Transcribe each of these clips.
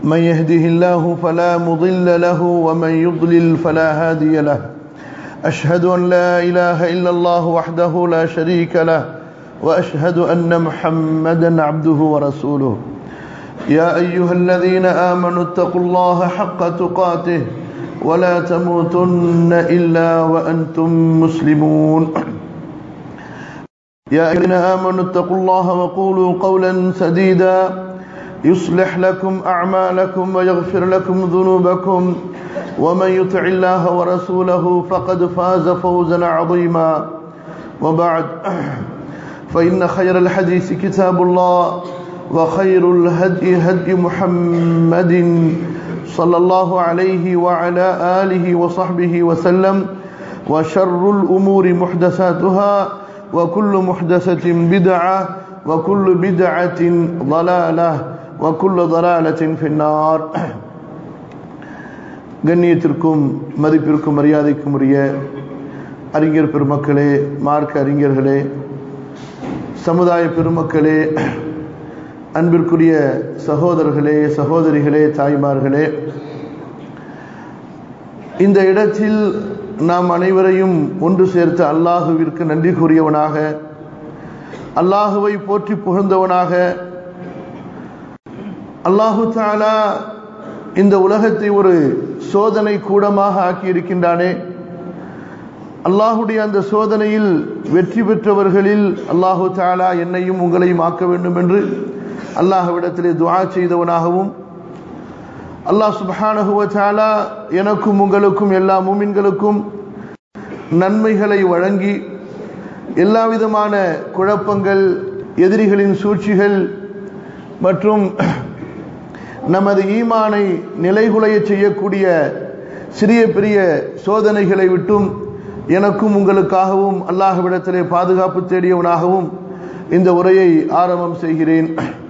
من يهده الله فلا مضل له ومن يضلل فلا هادي له أشهد أن لا إله إلا الله وحده لا شريك له وأشهد أن محمدا عبده ورسوله يا أيها الذين آمنوا اتقوا الله حق تقاته ولا تموتن إلا وأنتم مسلمون يا أيها الذين آمنوا اتقوا الله وقولوا قولا سديدا يصلح لكم أعمالكم ويغفر لكم ذنوبكم ومن يطع الله ورسوله فقد فاز فوزا عظيما وبعد فإن خير الحديث كتاب الله وخير الهدي هدي محمد صلى الله عليه وعلى آله وصحبه وسلم وشر الأمور محدثاتها وكل محدثة بدعة وكل بدعة ضلالة وكل ضلالة في النار கண்ணியத்திற்கும் மதிப்பிற்கும் மரியாதைக்கும் உரிய அறிஞர் பெருமக்களே மார்க்க அறிஞர்களே சமுதாய பெருமக்களே அன்பிற்குரிய சகோதரர்களே சகோதரிகளே தாய்மார்களே இந்த இடத்தில் நாம் அனைவரையும் ஒன்று சேர்த்த அல்லாஹுவிற்கு நன்றி கூறியவனாக அல்லாஹுவை போற்றி புகழ்ந்தவனாக அல்லாஹு தாலா இந்த உலகத்தை ஒரு சோதனை கூடமாக ஆக்கி இருக்கின்றானே அல்லாஹுடைய அந்த சோதனையில் வெற்றி பெற்றவர்களில் அல்லாஹு தாலா என்னையும் உங்களையும் ஆக்க வேண்டும் என்று அல்லாஹுவிடத்திலே துவா செய்தவனாகவும் அல்லாஹ் சுபஹானஹுவ தாலா எனக்கும் உங்களுக்கும் எல்லா மூமின்களுக்கும் நன்மைகளை வழங்கி எல்லா விதமான குழப்பங்கள் எதிரிகளின் சூழ்ச்சிகள் மற்றும் நமது ஈமானை நிலைகுலைய செய்யக்கூடிய சிறிய பெரிய சோதனைகளை விட்டும் எனக்கும் உங்களுக்காகவும் அல்லாஹ்விடத்திலே பாதுகாப்பு தேடியவனாகவும் இந்த உரையை ஆரம்பம் செய்கிறேன்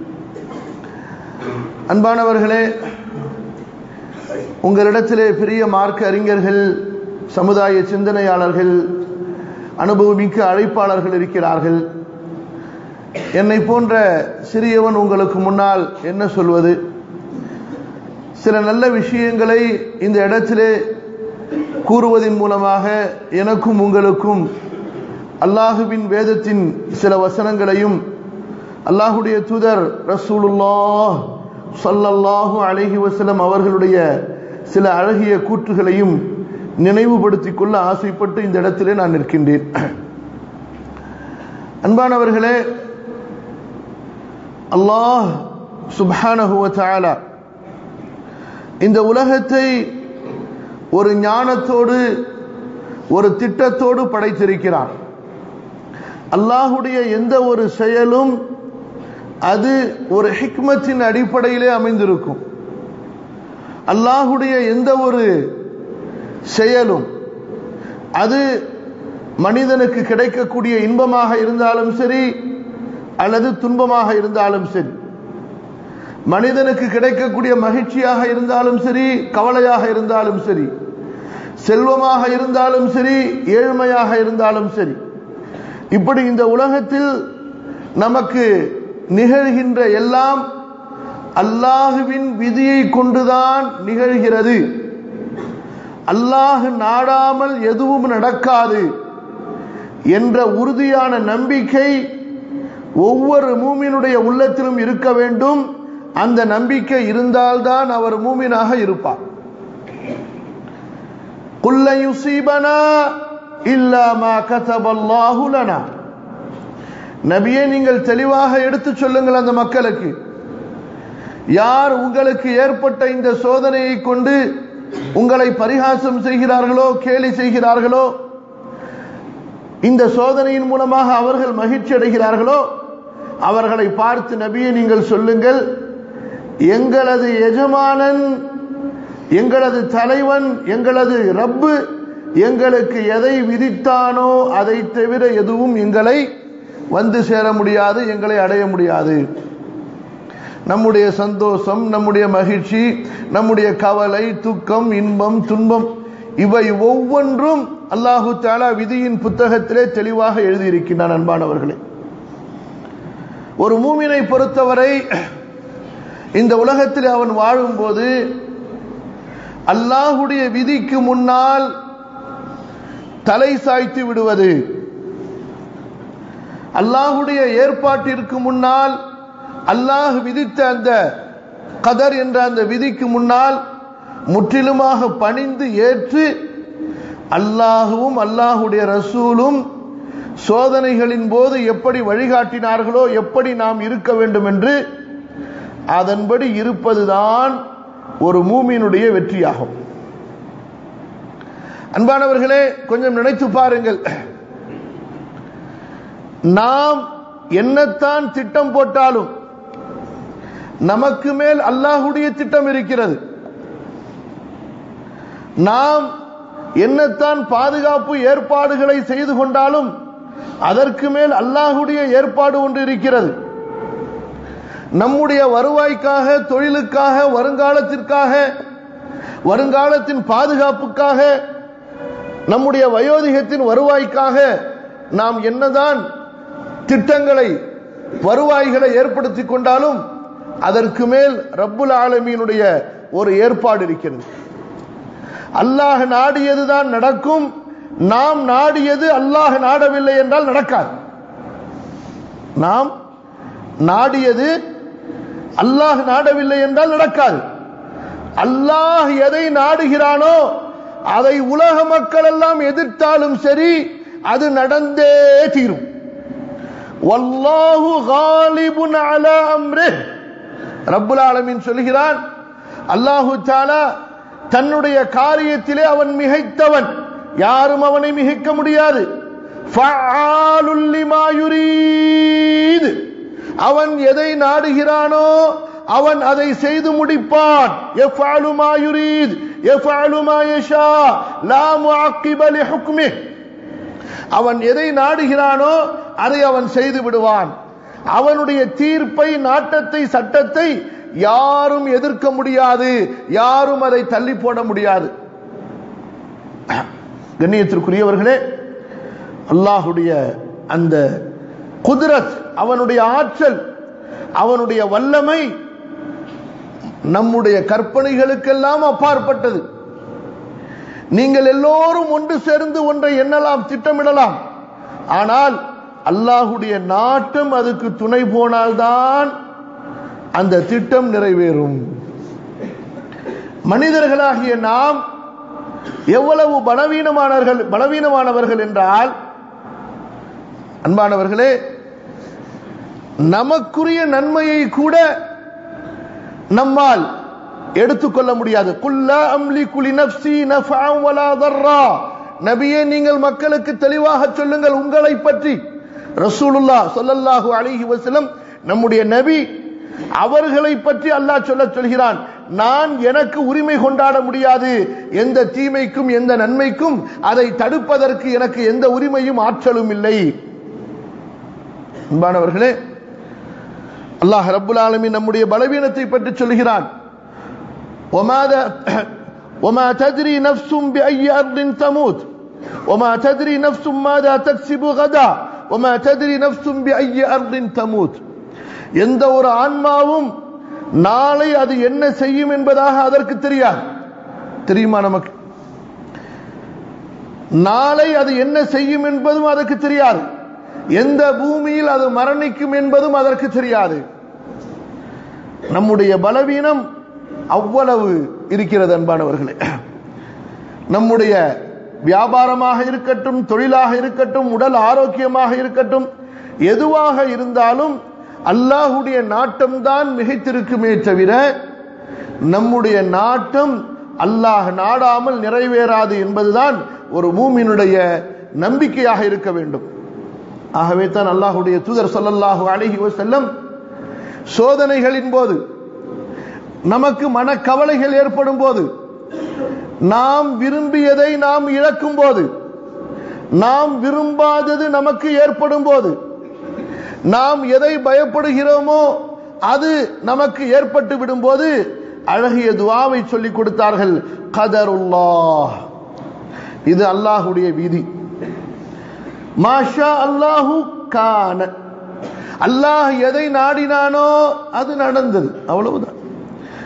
அன்பானவர்களே உங்களிடத்திலே பெரிய மார்க்க அறிஞர்கள் சமுதாய சிந்தனையாளர்கள் அனுபவமிக்க அழைப்பாளர்கள் இருக்கிறார்கள் என்னை போன்ற சிறியவன் உங்களுக்கு முன்னால் என்ன சொல்வது சில நல்ல விஷயங்களை இந்த இடத்திலே கூறுவதன் மூலமாக எனக்கும் உங்களுக்கும் அல்லாஹுவின் வேதத்தின் சில வசனங்களையும் அல்லாஹுடைய தூதர் ரசூலுல்லாஹ் சல்லல்லாஹு அலஹி வசலம் அவர்களுடைய சில அழகிய கூற்றுகளையும் நினைவுபடுத்திக் கொள்ள ஆசைப்பட்டு இந்த இடத்திலே நான் நிற்கின்றேன் அன்பானவர்களே அல்லாஹ் சுபானஹுவ தாலா இந்த உலகத்தை ஒரு ஞானத்தோடு ஒரு திட்டத்தோடு படைத்திருக்கிறார் அல்லாஹுடைய எந்த ஒரு செயலும் அது ஒரு ஹிக்மத்தின் அடிப்படையிலே அமைந்திருக்கும் அல்லாஹுடைய எந்த ஒரு செயலும் அது மனிதனுக்கு கிடைக்கக்கூடிய இன்பமாக இருந்தாலும் சரி அல்லது துன்பமாக இருந்தாலும் சரி மனிதனுக்கு கிடைக்கக்கூடிய மகிழ்ச்சியாக இருந்தாலும் சரி கவலையாக இருந்தாலும் சரி செல்வமாக இருந்தாலும் சரி ஏழ்மையாக இருந்தாலும் சரி இப்படி இந்த உலகத்தில் நமக்கு நிகழ்கின்ற எல்லாம் அல்லாஹுவின் விதியை கொண்டுதான் நிகழ்கிறது அல்லாஹ் நாடாமல் எதுவும் நடக்காது என்ற உறுதியான நம்பிக்கை ஒவ்வொரு மூமினுடைய உள்ளத்திலும் இருக்க வேண்டும் அந்த நம்பிக்கை இருந்தால்தான் அவர் மூமினாக இருப்பார் குல்லையுசீபனா இல்லாமா கதபல்லாஹுலனா நபியே நீங்கள் தெளிவாக எடுத்து சொல்லுங்கள் அந்த மக்களுக்கு யார் உங்களுக்கு ஏற்பட்ட இந்த சோதனையை கொண்டு உங்களை பரிகாசம் செய்கிறார்களோ கேலி செய்கிறார்களோ இந்த சோதனையின் மூலமாக அவர்கள் மகிழ்ச்சி அடைகிறார்களோ அவர்களை பார்த்து நபியை நீங்கள் சொல்லுங்கள் எங்களது எஜமானன் எங்களது தலைவன் எங்களது ரப்பு எங்களுக்கு எதை விதித்தானோ அதை தவிர எதுவும் எங்களை வந்து சேர முடியாது எங்களை அடைய முடியாது நம்முடைய சந்தோஷம் நம்முடைய மகிழ்ச்சி நம்முடைய கவலை துக்கம் இன்பம் துன்பம் இவை ஒவ்வொன்றும் அல்லாஹு தாலா விதியின் புத்தகத்திலே தெளிவாக எழுதியிருக்கின்றான் அன்பானவர்களே ஒரு மூமினை பொறுத்தவரை இந்த உலகத்தில் அவன் வாழும்போது அல்லாஹுடைய விதிக்கு முன்னால் தலை சாய்த்து விடுவது அல்லாஹுடைய ஏற்பாட்டிற்கு முன்னால் அல்லாஹ் விதித்த அந்த கதர் என்ற அந்த விதிக்கு முன்னால் முற்றிலுமாக பணிந்து ஏற்று அல்லாஹுவும் அல்லாஹுடைய ரசூலும் சோதனைகளின் போது எப்படி வழிகாட்டினார்களோ எப்படி நாம் இருக்க வேண்டும் என்று அதன்படி இருப்பதுதான் ஒரு மூமியினுடைய வெற்றியாகும் அன்பானவர்களே கொஞ்சம் நினைத்து பாருங்கள் நாம் என்னத்தான் திட்டம் போட்டாலும் நமக்கு மேல் அல்லாஹுடைய திட்டம் இருக்கிறது நாம் என்னத்தான் பாதுகாப்பு ஏற்பாடுகளை செய்து கொண்டாலும் அதற்கு மேல் அல்லாஹுடைய ஏற்பாடு ஒன்று இருக்கிறது நம்முடைய வருவாய்க்காக தொழிலுக்காக வருங்காலத்திற்காக வருங்காலத்தின் பாதுகாப்புக்காக நம்முடைய வயோதிகத்தின் வருவாய்க்காக நாம் என்னதான் திட்டங்களை வருவாய்களை ஏற்படுத்தி கொண்டாலும் அதற்கு மேல் ரப்புல் ஆலமீனுடைய ஒரு ஏற்பாடு இருக்கிறது அல்லாஹ் நாடியதுதான் நடக்கும் நாம் நாடியது அல்லாஹ் நாடவில்லை என்றால் நடக்காது நாம் நாடியது அல்லாஹ் நாடவில்லை என்றால் நடக்காது அல்லாஹ் எதை நாடுகிறானோ அதை உலக மக்கள் எல்லாம் எதிர்த்தாலும் சரி அது நடந்தே தீரும் வல்லாஹு காலிபுன் அலா அம்ரிஹ் ரப்புல் ஆலமீன் சொல்கிறான் அல்லாஹு தாலா தன்னுடைய காரியத்திலே அவன் மிகைத்தவன் யாரும் அவனை மிகைக்க முடியாது ஃபஆலுல் லிமா யுரீத். அவன் எதை நாடுகிறானோ அவன் அதை செய்து முடிப்பான் يفعل ما يريد يفعل ما يشاء لا معقب لحكمه அவன் எதை நாடுகிறானோ அதை அவன் செய்து விடுவான் அவனுடைய தீர்ப்பை நாட்டத்தை சட்டத்தை யாரும் எதிர்க்க முடியாது யாரும் அதை தள்ளி போட முடியாது கண்ணியத்திற்குரியவர்களே அல்லாஹுடைய அந்த குதிரத் அவனுடைய ஆற்றல் அவனுடைய வல்லமை நம்முடைய கற்பனைகளுக்கெல்லாம் அப்பாற்பட்டது நீங்கள் எல்லோரும் ஒன்று சேர்ந்து ஒன்றை எண்ணலாம் திட்டமிடலாம் ஆனால் அல்லாஹுடைய நாட்டம் அதுக்கு துணை போனால்தான் அந்த திட்டம் நிறைவேறும் மனிதர்களாகிய நாம் எவ்வளவு பலவீனமானவர்கள் பலவீனமானவர்கள் என்றால் அன்பானவர்களே நமக்குரிய நன்மையை கூட நம்மால் எடுத்துக்கொள்ள முடியாது குல்லா அம்லி குலி நப்சி நஃபஅம் வலா தர்ரா நபியே நீங்கள் மக்களுக்கு தெளிவாக சொல்லுங்கள் உங்களை பற்றி ரசூலுல்லா ஸல்லல்லாஹு அலைஹி வஸல்லம் நம்முடைய நபி அவர்களை பற்றி அல்லாஹ் சொல்ல சொல்கிறான் நான் எனக்கு உரிமை கொண்டாட முடியாது எந்த தீமைக்கும் எந்த நன்மைக்கும் அதை தடுப்பதற்கு எனக்கு எந்த உரிமையும் ஆற்றலும் இல்லை அன்பானவர்களே அல்லாஹ் ரப்புல் ஆலமீன் நம்முடைய பலவீனத்தை பற்றி சொல்கிறான் وماذا وما تدري نفس بأي أرض تموت وما تدري نفس ماذا تكسب غدا وما تدري نفس بأي أرض تموت எந்த ஒரு ஆன்மாவும் நாளை அது என்ன செய்யும் என்பதாக அதற்கு தெரியாது தெரியுமா நமக்கு நாளை அது என்ன செய்யும் என்பதும் அதற்கு தெரியாது எந்த பூமியில் அது மரணிக்கும் என்பதும் அதற்கு தெரியாது நம்முடைய பலவீனம் அவ்வளவு இருக்கிறது அன்பானவர்களே நம்முடைய வியாபாரமாக இருக்கட்டும் தொழிலாக இருக்கட்டும் உடல் ஆரோக்கியமாக இருக்கட்டும் எதுவாக இருந்தாலும் அல்லாஹுடைய நாட்டம்தான் மிகைத்திருக்குமே தவிர நம்முடைய நாட்டம் அல்லாஹ் நாடாமல் நிறைவேறாது என்பதுதான் ஒரு மூமினுடைய நம்பிக்கையாக இருக்க வேண்டும் ஆகவே தான் அல்லாஹுடைய தூதர் சொல்லல்லாஹு அழகி செல்லம் சோதனைகளின் போது நமக்கு மனக்கவலைகள் ஏற்படும் போது நாம் விரும்பியதை நாம் இழக்கும் போது நாம் விரும்பாதது நமக்கு ஏற்படும் போது நாம் எதை பயப்படுகிறோமோ அது நமக்கு ஏற்பட்டு விடும்போது அழகிய துவாவை சொல்லிக் கொடுத்தார்கள் கதருல்லாஹ் இது அல்லாஹுடைய விதி மாஷா அல்லாஹு கான அல்லாஹ் எதை நாடினானோ அது நடந்தது அவ்வளவுதான்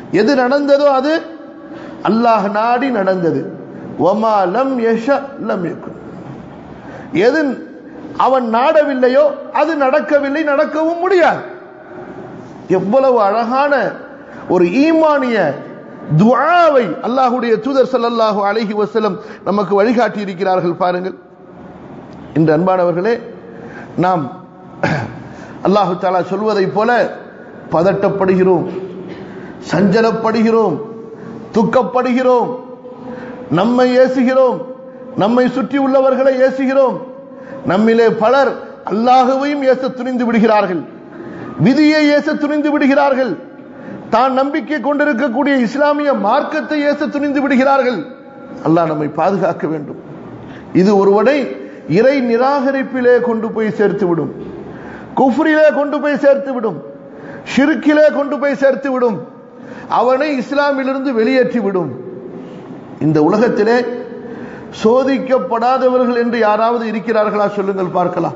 எது நடந்ததோ அது அல்லாஹ் நாடி நடந்தது ஒமா லம் யஷ லம் யகுன் எது அவன் நாடவில்லையோ அது நடக்கவில்லை நடக்கவும் முடியாது எவ்வளவு அழகான ஒரு ஈமானிய துஆவை அல்லாஹ்வுடைய தூதர் ஸல்லல்லாஹு அலைஹி வஸல்லம் நமக்கு வழிகாட்டி இருக்கிறார்கள் பாருங்கள் இன்று அன்பானவர்களே நாம் அல்லாஹு தாலா சொல்வதைப் போல பதட்டப்படுகிறோம் சஞ்சலப்படுகிறோம் துக்கப்படுகிறோம் நம்மை ஏசுகிறோம் நம்மை சுற்றி உள்ளவர்களை ஏசுகிறோம் நம்மிலே பலர் அல்லாஹுவையும் ஏச துணிந்து விடுகிறார்கள் விதியை ஏச துணிந்து விடுகிறார்கள் தான் நம்பிக்கை கொண்டிருக்கக்கூடிய இஸ்லாமிய மார்க்கத்தை ஏச துணிந்து விடுகிறார்கள் அல்லாஹ் நம்மை பாதுகாக்க வேண்டும் இது ஒருவனை இறை நிராகரிப்பிலே கொண்டு போய் சேர்த்து விடும் குஃப்ரிலே கொண்டு போய் சேர்த்து விடும் ஷிருக்கிலே கொண்டு போய் சேர்த்து விடும் அவனை இஸ்லாமிலிருந்து வெளியேற்றி விடும் இந்த உலகத்திலே சோதிக்கப்படாதவர்கள் என்று யாராவது இருக்கிறார்களா சொல்லுங்கள் பார்க்கலாம்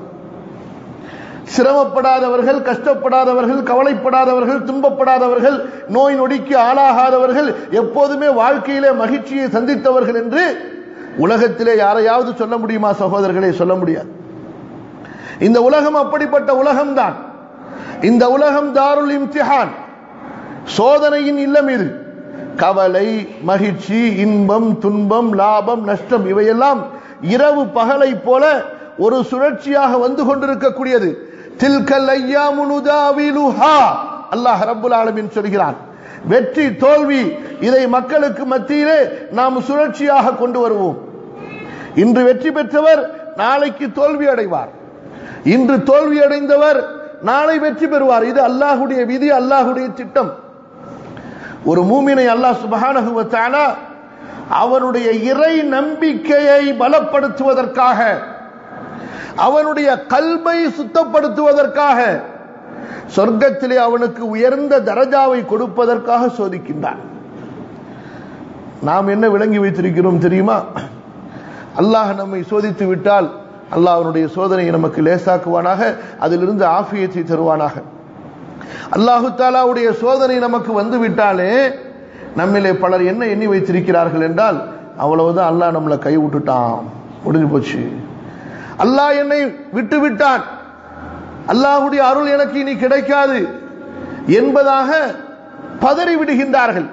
சிரமப்படாதவர்கள் கஷ்டப்படாதவர்கள் கவலைப்படாதவர்கள் துன்பப்படாதவர்கள் நோய் நொடிக்கு ஆளாகாதவர்கள் எப்போதுமே வாழ்க்கையிலே மகிழ்ச்சியை சந்தித்தவர்கள் என்று உலகத்திலே யாரையாவது சொல்ல முடியுமா சகோதரர்களே சொல்ல முடியாது இந்த உலகம் அப்படிப்பட்ட உலகம்தான் இந்த உலகம் தாருல் இம்திஹான் சோதனையின் இல்லம் இது கவலை மகிழ்ச்சி இன்பம் துன்பம் லாபம் நஷ்டம் இவையெல்லாம் இரவு பகலை போல ஒரு சுழற்சியாக வந்து கொண்டிருக்கக்கூடியது தில்கல் ஐயாமுனுதாவிலுஹா அல்லாஹ் ரப்புல் ஆலமீன் சொல்கிறான் வெற்றி தோல்வி இதை மக்களுக்கு மத்தியிலே நாம் சுழற்சியாக கொண்டு வருவோம் இன்று வெற்றி பெற்றவர் நாளைக்கு தோல்வி அடைவார் இன்று தோல்வி அடைந்தவர் நாளை வெற்றி பெறுவார் இது அல்லாஹுடைய விதி அல்லாஹுடைய திட்டம் ஒரு மூமினை அல்லாஹ் சுபஹானஹு வ தஆலா அவனுடைய இறை நம்பிக்கையை பலப்படுத்துவதற்காக அவனுடைய கல்வை சுத்தப்படுத்துவதற்காக சொர்க்கத்திலே அவனுக்கு உயர்ந்த தரஜாவை கொடுப்பதற்காக சோதிக்கின்றான் நாம் என்ன விளங்கி வைத்திருக்கிறோம் தெரியுமா அல்லாஹ் நம்மை சோதித்து விட்டால் அல்லாஹ் அவனுடைய சோதனையை நமக்கு லேசாக்குவானாக அதிலிருந்து ஆஃபியத்தை தருவானாக அல்லாஹு தாலாவுடைய சோதனை நமக்கு வந்து விட்டாலே நம்மிலே பலர் என்ன எண்ணி வைத்திருக்கிறார்கள் என்றால் அவ்வளவுதான் அல்லாஹ் நம்மளை கை விட்டுட்டான் முடிஞ்சு போச்சு அல்லாஹ் என்னை விட்டு விட்டான் அல்லாஹுடைய அருள் எனக்கு இனி கிடைக்காது என்பதாக பதறி விடுகின்றார்கள்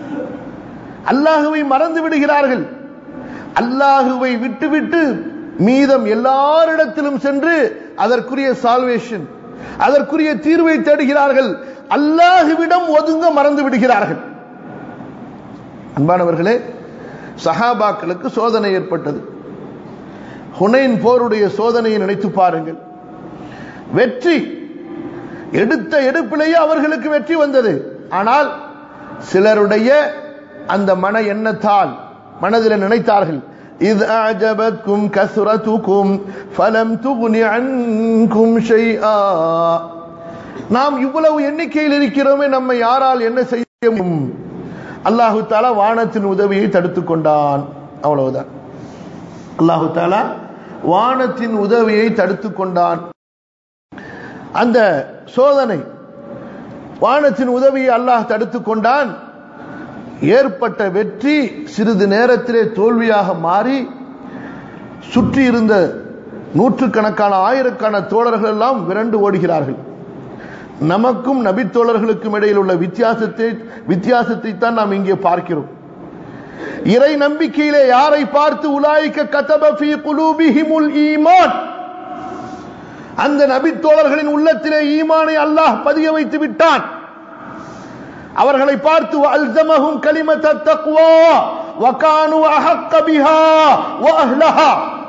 அல்லாஹுவை மறந்து விடுகிறார்கள் அல்லாஹுவை விட்டுவிட்டு மீதம் எல்லாரிடத்திலும் சென்று அதற்குரிய சால்வேஷன் அதற்குரிய தீர்வை தேடுகிறார்கள் அல்லாஹுவிடம் ஒதுங்க மறந்து விடுகிறார்கள் அன்பானவர்களே சஹாபாக்களுக்கு சோதனை ஏற்பட்டது ஹுனைன் போருடைய சோதனையை நினைத்து பாருங்கள் வெற்றி எடுத்த எடுப்பிலேயே அவர்களுக்கு வெற்றி வந்தது ஆனால் சிலருடைய அந்த மன எண்ணத்தால் மனதில் நினைத்தார்கள் إذ أعجبتكم كثرتكم فلم تغن عنكم شيئا நாம் இவ்வளவு எண்ணிக்கையில் இருக்கிறோமே நம்மை யாரால் என்ன செய்ய முடியும் அல்லாஹு தாலா வானத்தின் உதவியை தடுத்துக் கொண்டான் அவ்வளவுதான் அல்லாஹு தாலா வானத்தின் உதவியை தடுத்துக் கொண்டான் அந்த சோதனை வானத்தின் உதவியை அல்லாஹ் தடுத்துக் கொண்டான் ஏற்பட்ட வெற்றி சிறிது நேரத்திலே தோல்வியாக மாறி சுற்றி இருந்த நூற்றுக்கணக்கான ஆயிரக்கான தோழர்கள் எல்லாம் விரண்டு ஓடுகிறார்கள் நமக்கும் நபித்தோழர்களுக்கும் இடையில் உள்ள வித்தியாசத்தை வித்தியாசத்தை தான் நாம் இங்கே பார்க்கிறோம் இறை நம்பிக்கையிலே யாரை பார்த்து உலாய்க்க கதபி குலூபிஹிமுல் ஈமான் அந்த நபித்தோழர்களின் உள்ளத்திலே ஈமானை அல்லாஹ் பதிய வைத்து விட்டான் அவர்களை பார்த்து அல்சமஹும் கலிமத்த தக்வா வகானு அஹக்க பிஹா வஅஹ்லஹா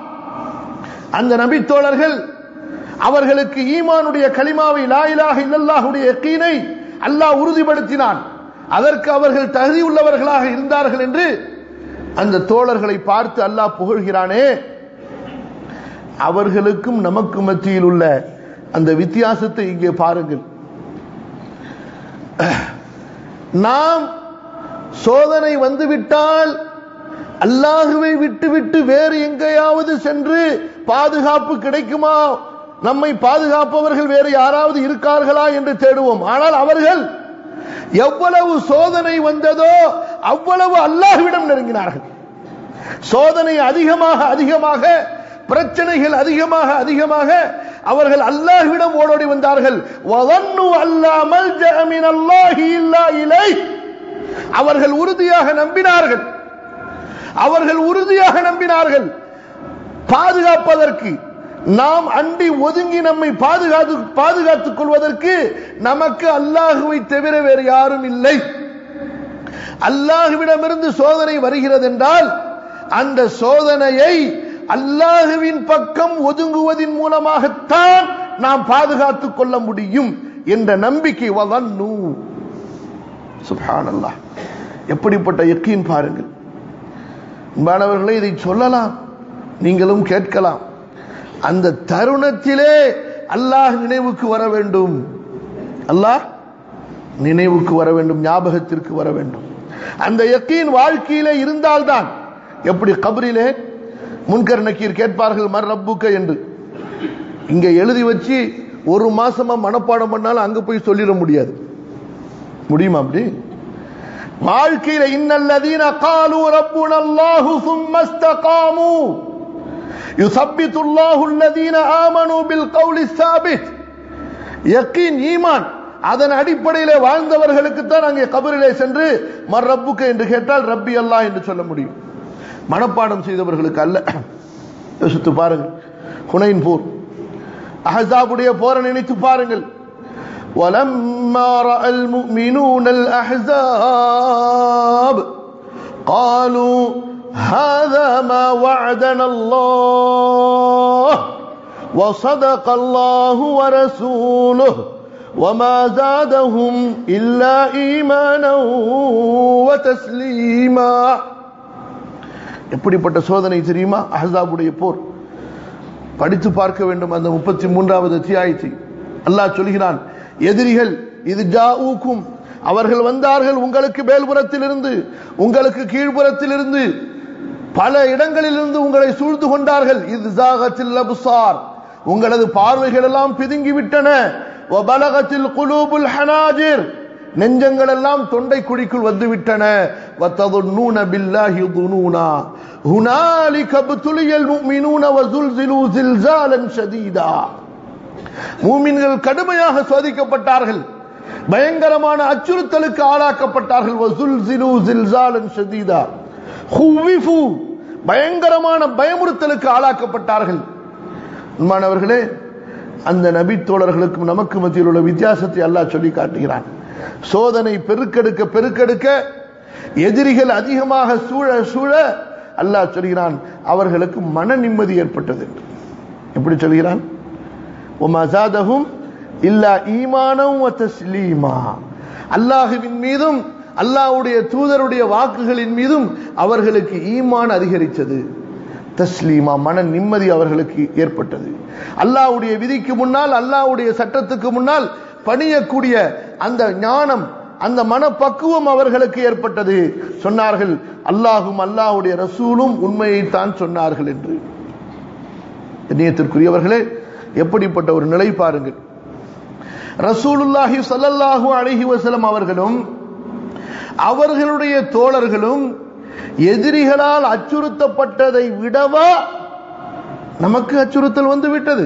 அந்த நபித்தோழர்கள் அவர்களுக்கு ஈமானுடைய கலிமாவை லா இலாஹ இல்லல்லாஹுடைய யக்கீனை அல்லாஹ் உறுதிப்படுத்தினான் அதற்கு அவர்கள் தகுதி உள்ளவர்களாக இருந்தார்கள் என்று அந்த தோழர்களை பார்த்து அல்லாஹ் புகழ்கிறானே அவர்களுக்கும் நமக்கு மத்தியில் உள்ள அந்த வித்தியாசத்தை இங்கே பாருங்கள் நாம் சோதனை வந்துவிட்டால் அல்லாஹுவை விட்டுவிட்டு வேறு எங்கேயாவது சென்று பாதுகாப்பு கிடைக்குமா நம்மை பாதுகாப்பவர்கள் வேறு யாராவது இருக்கார்களா என்று தேடுவோம் ஆனால் அவர்கள் எவ்வளவு சோதனை வந்ததோ அவ்வளவு அல்லாஹ்விடம் நெருங்கினார்கள் சோதனை அதிகமாக அதிகமாக பிரச்சனைகள் அதிகமாக அதிகமாக அவர்கள் அல்லாஹ்விடம் ஓடோடி வந்தார்கள் வதன்னு அல்லா மல்ஜஅ மினல்லாஹி இல்லா இலை அவர்கள் உறுதியாக நம்பினார்கள் அவர்கள் உறுதியாக நம்பினார்கள் பாதுகாப்பதற்கு நாம் அண்டி ஒதுங்கி நம்மை பாதுகாத்து பாதுகாத்துக் கொள்வதற்கு நமக்கு அல்லாஹுவை தவிர வேறு யாரும் இல்லை அல்லாஹுவிடமிருந்து சோதனை வருகிறது என்றால் அந்த சோதனையை அல்லாஹுவின் பக்கம் ஒதுங்குவதன் மூலமாகத்தான் நாம் பாதுகாத்துக் கொள்ள முடியும் என்ற நம்பிக்கை வதன்னு சுப்ஹானல்லாஹ் எப்படிப்பட்ட யக்கீன் பாருங்கள் அன்பானவர்களே இதை சொல்லலாம் நீங்களும் கேட்கலாம் அந்த தருணத்திலே அல்லாஹ் நினைவுக்கு வர வேண்டும் அல்லாஹ் நினைவுக்கு வர வேண்டும் ஞாபகத்திற்கு வர வேண்டும் அந்த யக்கீன் வாழ்க்கையிலே இருந்தால்தான் எப்படி கபரிலே முன்கர் நக்கீர் கேட்பார்கள் மர் ரப்புக்க என்று இங்க எழுதி வச்சு ஒரு மாசமா மனப்பாடம் பண்ணாலும் அங்க போய் சொல்லிட முடியாது முடியுமா அப்படி வாழ்க்கையில இன்னல்லதீன காலு ரப்புன அல்லாஹு சும்ம இஸ்தகாமு யுசப்பித்து அல்லாஹு அல்லதீன ஆமனு பில் கௌலி சாபித் யக்கீன் ஈமான் அதன் அடிப்படையிலே வாழ்ந்தவர்களுக்கு தான் அங்கே கபரிலே சென்று மர் ரப்புக்கு என்று கேட்டால் ரப்பி அல்லாஹ் என்று சொல்ல முடியும் மனப்பாடம் செய்தவர்களுக்கு அல்ல யோசித்து பாருங்கள் ஹுனைன் போர் அஹசாபுடைய போரை நினைத்து பாருங்கள் ولما راى المؤمنون الاحزاب قالوا هذا ما وعدنا الله وصدق الله ورسوله وما زادهم الا ايمانا وتسليما எப்படிப்பட்ட சோதனை தெரியுமா அஹசாபுடைய போர் படித்து பார்க்க வேண்டும் அந்த முப்பத்தி மூன்றாவது அத்தியாயத்தை அல்லாஹ் சொல்கிறான் எதிரிகள் இது ஜாஊக்கும் அவர்கள் வந்தார்கள் உங்களுக்கு மேல்புறத்திலிருந்து உங்களுக்கு கீழ்புறத்திலிருந்து பல இடங்களிலிருந்து உங்களை சூழ்ந்து கொண்டார்கள் இது ஜாகத்தில் அபுசார் உங்களது பார்வைகள் எல்லாம் பிதுங்கி விட்டன வபலகத்தில் குலூபுல் ஹனாஜிர் நெஞ்சங்கள் எல்லாம் தொண்டை குழிக்குள் வந்து விட்டன வத்ததுன்னூன பில்லாஹி துனூனா ஹுனாலிக புதுலியல் முஃமினூன வஸுல்சிலு ஜில்சாலன் ஷதீதா மூமின்கள் கடுமையாக சோதிக்கப்பட்டார்கள் பயங்கரமான அச்சுறுத்தலுக்கு ஆளாக்கப்பட்டார்கள் வஸுல்சிலு ஜில்சாலன் ஷதீதா ஹுவிஃபு பயங்கரமான பயமுறுத்தலுக்கு ஆளாக்கப்பட்டார்கள் மாணவர்களே அந்த நபி தோழர்களுக்கும் நமக்கு மத்தியில் உள்ள வித்தியாசத்தை அல்லாஹ் சொல்லி காட்டுகிறான் சோதனை பெருக்கெடுக்க பெருக்கெடுக்க எதிரிகள் அதிகமாக சூழ சூழ அல்லாஹ் சொல்கிறான் அவர்களுக்கு மன நிம்மதி ஏற்பட்டது எப்படி சொல்கிறான் ஒமசாதகும் இல்லா ஈமானம் தஸ்லீமா அல்லாஹுவின் மீதும் அல்லாஹ்வுடைய தூதருடைய வாக்குகளின் மீதும் அவர்களுக்கு ஈமான் அதிகரித்தது தஸ்லீமா மன நிம்மதி அவர்களுக்கு ஏற்பட்டது அல்லாஹ்வுடைய விதிக்கு முன்னால் அல்லாஹ்வுடைய சட்டத்துக்கு முன்னால் பணியக்கூடிய அந்த ஞானம் அந்த மனப்பக்குவம் அவர்களுக்கு ஏற்பட்டது சொன்னார்கள் அல்லாஹும் அல்லாஹ்வுடைய ரசூலும் உண்மையைத்தான் சொன்னார்கள் என்று கண்ணியத்திற்குரியவர்களே எப்படிப்பட்ட ஒரு நிலை பாருங்கள் ரசூலுல்லாஹி ஸல்லல்லாஹு அலைஹி வஸல்லம் அவர்களும் அவர்களுடைய தோழர்களும் எதிரிகளால் அச்சுறுத்தப்பட்டதை விடவா நமக்கு அச்சுறுத்தல் வந்து விட்டது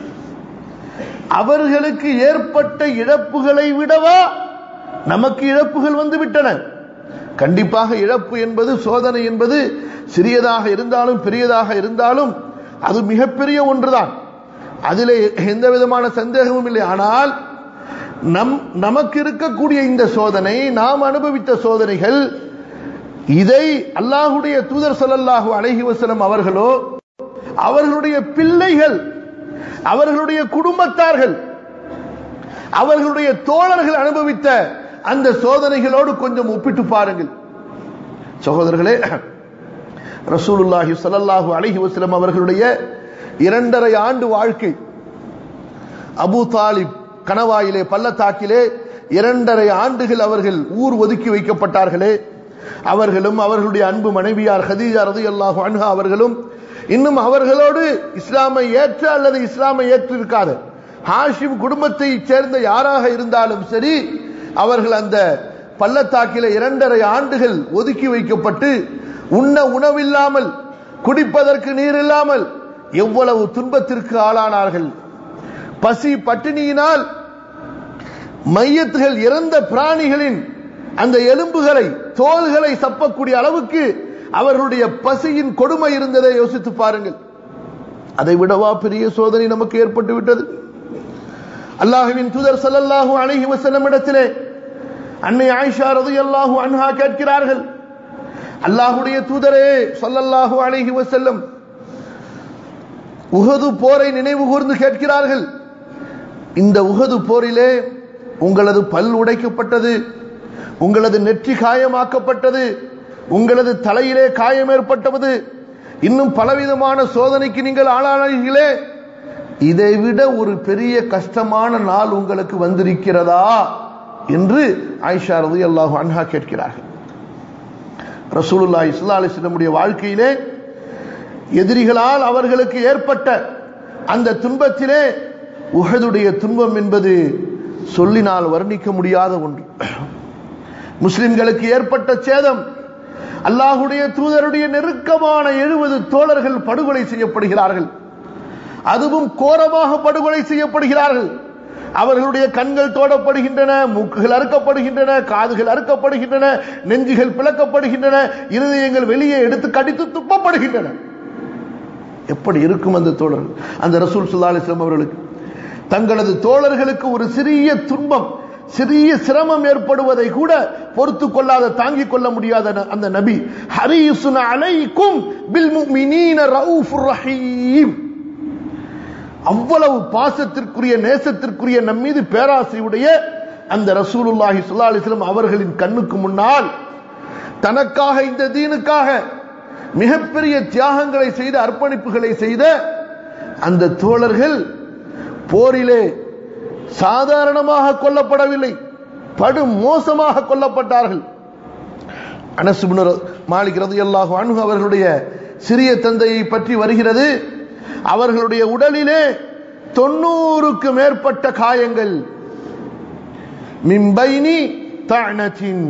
அவர்களுக்கு ஏற்பட்ட இழப்புகளை விடவா நமக்கு இழப்புகள் வந்து விட்டன கண்டிப்பாக இழப்பு என்பது சோதனை என்பது சிறியதாக இருந்தாலும் பெரியதாக இருந்தாலும் அது மிகப்பெரிய ஒன்றுதான் அதிலே எந்த விதமான சந்தேகமும் இல்லை ஆனால் நம் நமக்கு இருக்கக்கூடிய இந்த சோதனை நாம் அனுபவித்த சோதனைகள் இதை அல்லாஹுடைய தூதர் ஸல்லல்லாஹு அலைஹி வஸல்லம் அவர்களோ அவர்களுடைய பிள்ளைகள் அவர்களுடைய குடும்பத்தார்கள் அவர்களுடைய தோழர்கள் அனுபவித்த அந்த சோதனைகளோடு கொஞ்சம் ஒப்பிட்டு பாருங்கள் சகோதரர்களே ரசூலுல்லாஹி ஸல்லல்லாஹு அலைஹி வஸல்லம் அவர்களுடைய இரண்டரை ஆண்டு வாழ்க்கை அபு தாலிப் கணவாயிலே பள்ளத்தாக்கிலே இரண்டரை ஆண்டுகள் அவர்கள் ஊர் ஒதுக்கி வைக்கப்பட்டார்களே அவர்களும் அவர்களுடைய அன்பு மனைவியார் ஹதீஜா ரதியல்லாஹு அன்ஹா அவர்களும் இன்னும் அவர்களோடு இஸ்லாமை ஏற்ற அல்லது இஸ்லாமை ஏற்றிருக்காத ஹாஷிம் குடும்பத்தை சேர்ந்த யாராக இருந்தாலும் சரி அவர்கள் அந்த பள்ளத்தாக்கில இரண்டரை ஆண்டுகள் ஒதுக்கி வைக்கப்பட்டு உண்ண உணவில்லாமல் குடிப்பதற்கு நீர் இல்லாமல் எவ்வளவு துன்பத்திற்கு ஆளானார்கள் பசி பட்டினியினால் மையத்துகள் இறந்த பிராணிகளின் அந்த எலும்புகளை தோள்களை சப்பக்கூடிய அளவுக்கு அவர்களுடைய பசியின் கொடுமை இருந்ததை யோசித்து பாருங்கள் அதை விடவா பெரிய சோதனை நமக்கு ஏற்பட்டு விட்டது அல்லாஹுவின் தூதர் ஸல்லல்லாஹு அலைஹி வஸல்லம் இடத்திலே அன்னை ஆயிஷா ரலியல்லாஹு அன்ஹா கேட்கிறார்கள் அல்லாஹ்வுடைய தூதரே ஸல்லல்லாஹு அலைஹி வஸல்லம் உஹது போரை நினைவு கூர்ந்து கேட்கிறார்கள் இந்த உஹது போரிலே உங்களது பல் உடைக்கப்பட்டது உங்களது நெற்றி காயமாக்கப்பட்டது உங்களது தலையிலே காயம் ஏற்பட்டது இன்னும் பலவிதமான சோதனைக்கு நீங்கள் ஆளானீர்களே இதை விட ஒரு பெரிய கஷ்டமான நாள் உங்களுக்கு வந்திருக்கிறதா என்று ஆயிஷா ரதி அல்லாஹு அன்ஹா கேட்கிறார்கள் ரசூலுல்லா இஸ்லா அலிஸ்லமுடைய வாழ்க்கையிலே எதிரிகளால் அவர்களுக்கு ஏற்பட்ட அந்த துன்பத்திலே உஹதுடைய துன்பம் என்பது சொல்லினால் வர்ணிக்க முடியாத ஒன்று முஸ்லிம்களுக்கு ஏற்பட்ட சேதம் அல்லாஹுடைய தூதருடைய நெருக்கமான எழுபது தோழர்கள் படுகொலை செய்யப்படுகிறார்கள் அதுவும் கோரமாக படுகொலை செய்யப்படுகிறார்கள் அவர்களுடைய கண்கள் தோடப்படுகின்றன மூக்குகள் அறுக்கப்படுகின்றன காதுகள் அறுக்கப்படுகின்றன நெஞ்சுகள் பிளக்கப்படுகின்றன இருதயங்கள் வெளியே எடுத்து கடித்து துப்பப்படுகின்றன எப்படி இருக்கும் அந்த தோழர்கள் அந்த ரசூல் சுல்லா அலிஸ்லாம் அவர்களுக்கு தங்களது தோழர்களுக்கு ஒரு சிறிய துன்பம் சிறிய சிரமம் ஏற்படுவதை கூட பொறுத்து கொள்ளாத தாங்கிக் கொள்ள முடியாத அந்த நபி ஹரீசுன அலைக்கும் பில் முஃமினீன ரவுஃபுர் ரஹீம் அவ்வளவு பாசத்திற்குரிய நேசத்திற்குரிய நம் மீது பேராசையுடைய அந்த ரசூலுல்லாஹி சுல்லா அலிஸ்லாம் அவர்களின் கண்ணுக்கு முன்னால் தனக்காக இந்த தீனுக்காக மிகப்பெரிய தியாகங்களை செய்த அர்ப்பணிப்புகளை செய்த அந்த தோழர்கள் போரிலே சாதாரணமாக கொல்லப்படவில்லை படு மோசமாக கொல்லப்பட்டார்கள் அனசுபுனர் மாலிக் ரதி அல்லாஹு அணுகு அவர்களுடைய சிறிய தந்தையை பற்றி வருகிறது அவர்களுடைய உடலிலே தொண்ணூறுக்கு மேற்பட்ட காயங்கள் மிம்பைனி தானத்தின்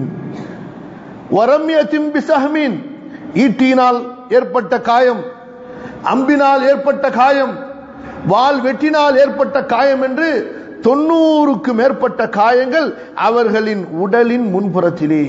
வரம்யத்தின் பிசஹமின் ஈட்டியினால் ஏற்பட்ட காயம் அம்பினால் ஏற்பட்ட காயம் வால் வெட்டினால் ஏற்பட்ட காயம் என்று தொண்ணூறுக்கு மேற்பட்ட காயங்கள் அவர்களின் உடலின் முன்புறத்திலே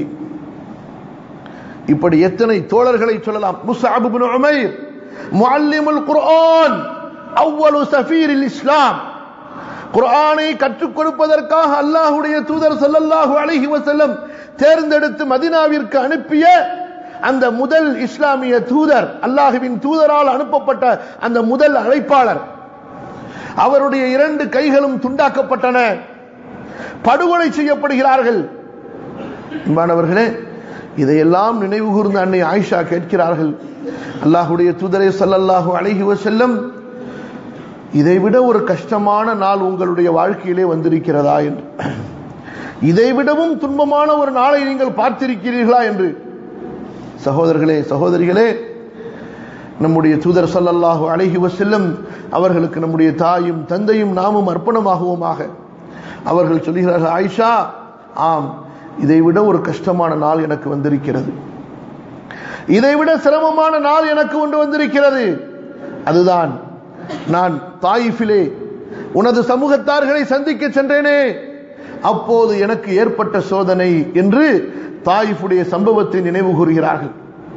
இப்படி எத்தனை தோழர்களை சொல்லலாம் முசாபு பின் உமைர் முஅல்லிமுல் குர்ஆன் அவ்வளவு சஃபீரில் இஸ்லாம் குர்ஆனை கற்றுக் கொடுப்பதற்காக அல்லாஹ்வுடைய தூதர் ஸல்லல்லாஹு அலைஹி வஸல்லம் தேர்ந்தெடுத்து மதீனாவிற்கு அனுப்பிய அந்த முதல் இஸ்லாமிய தூதர் அல்லாஹுவின் தூதரால் அனுப்பப்பட்ட அந்த முதல் அழைப்பாளர் அவருடைய இரண்டு கைகளும் துண்டாக்கப்பட்டன படுகொலை செய்யப்படுகிறார்கள் மாணவர்களே இதையெல்லாம் நினைவு கூர்ந்த அன்னை ஆயிஷா கேட்கிறார்கள் அல்லாஹுடைய தூதரை சல்லல்லாஹு அலைஹி வசல்லம் இதைவிட ஒரு கஷ்டமான நாள் உங்களுடைய வாழ்க்கையிலே வந்திருக்கிறதா என்று இதைவிடவும் துன்பமான ஒரு நாளை நீங்கள் பார்த்திருக்கிறீர்களா என்று சகோதரர்களே சகோதரிகளே நம்முடைய தூதர் சல்லல்லாஹு அலைஹி வசல்லம் அவர்களுக்கு நம்முடைய தாயும் தந்தையும் நாமும் அர்ப்பணமாகுவோமாக அவர்கள் சொல்கிறார்கள் ஆயிஷா ஆம் இதைவிட ஒரு கஷ்டமான நாள் எனக்கு வந்திருக்கிறது இதைவிட சிரமமான நாள் எனக்கு கொண்டு வந்திருக்கிறது அதுதான் நான் தாயிஃபிலே உனது சமூகத்தார்களை சந்திக்க சென்றேனே அப்போது எனக்கு ஏற்பட்ட சோதனை என்று தாயிஃபுடைய சம்பவத்தை நினைவு கூறுகிறார்கள்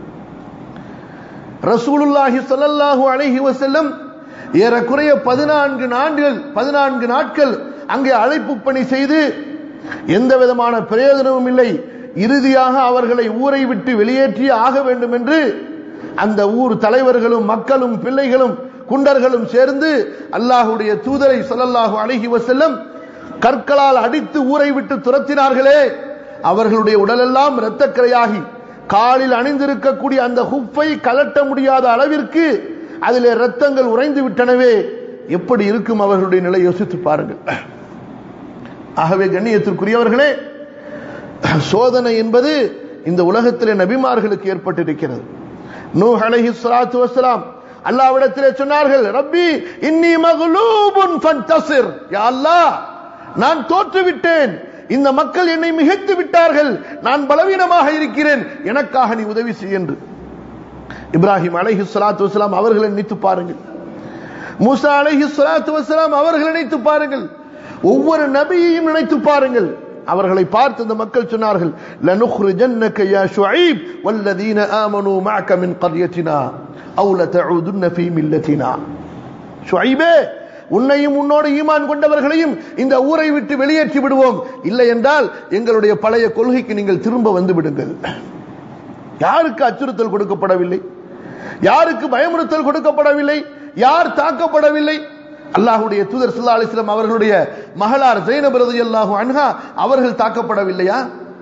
ரசூலுல்லாஹி ஸல்லல்லாஹு அலைஹி வஸல்லம் ஏறக்குறைய பதினான்கு நாட்கள் பதினான்கு நாட்கள் அங்கே அழைப்பு பணி செய்து எந்த விதமான பிரயோஜனமும் இல்லை இறுதியாக அவர்களை ஊரை விட்டு வெளியேற்றி ஆக வேண்டும் என்று அந்த ஊர் தலைவர்களும் மக்களும் பிள்ளைகளும் குண்டர்களும் சேர்ந்து அல்லாஹுடைய தூதரை சொல்லல்லாஹு அணுகி வசல்லம் கற்களால் அடித்து ஊரை விட்டு துரத்தினார்களே அவர்களுடைய உடலெல்லாம் இரத்தக்கரையாகி காலில் அணிந்திருக்கக்கூடிய அந்த ஹுப்பை கலட்ட முடியாத அளவிற்கு அதிலே ரத்தங்கள் உறைந்து விட்டனவே எப்படி இருக்கும் அவர்களுடைய நிலை யோசித்து பாருங்கள் ஆகவே கண்ணியத்திற்குரியவர்களே சோதனை என்பது இந்த உலகத்திலே நபிமார்களுக்கு ஏற்பட்டிருக்கிறது நூ அலைஹி ஸலாத்து வஸலாம் அல்லாஹ்விடத்திலே சொன்னார்கள் ரப்பி இன்னி மக்லூபுன் ஃபன்தஸிர் யா அல்லாஹ் நான் தோற்றுவிட்டேன் இந்த மக்கள் என்னை மிகைத்து விட்டார்கள் நான் பலவீனமாக இருக்கிறேன் எனக்காக நீ உதவி செய் என்று இப்ராஹிம் அலைஹி ஸலாத்து வஸலாம் அவர்களை நினைத்து பாருங்கள் மூசா அலைஹி ஸலாத்து வஸலாம் அவர்களை நினைத்து பாருங்கள் ஒவ்வொரு நபியையும் நினைத்து பாருங்கள் அவர்களை பார்த்து இந்த மக்கள் சொன்னார்கள் لنخرجنك يا شعيب والذين آمنوا معك من قريتنا أو لتعودن في ملتنا ஷுஐபே உன்னையும் உன்னோடு ஈமான் கொண்டவர்களையும் இந்த ஊரை விட்டு வெளியேற்றி விடுவோம் இல்லை என்றால் எங்களுடைய பழைய கொள்கைக்கு நீங்கள் திரும்ப வந்து விடுங்கள் யாருக்கு அச்சுறுத்தல் கொடுக்கப்படவில்லை யாருக்கு பயமுறுத்தல் கொடுக்கப்படவில்லை யார் தாக்கப்படவில்லை அல்லாஹுடைய தூதர் சுல்லா அலிஸ்லாம் அவர்களுடைய மகளார் ஜெயினப் ரலியல்லாஹு அன்ஹா அவர்கள் தாக்கப்படவில்லையா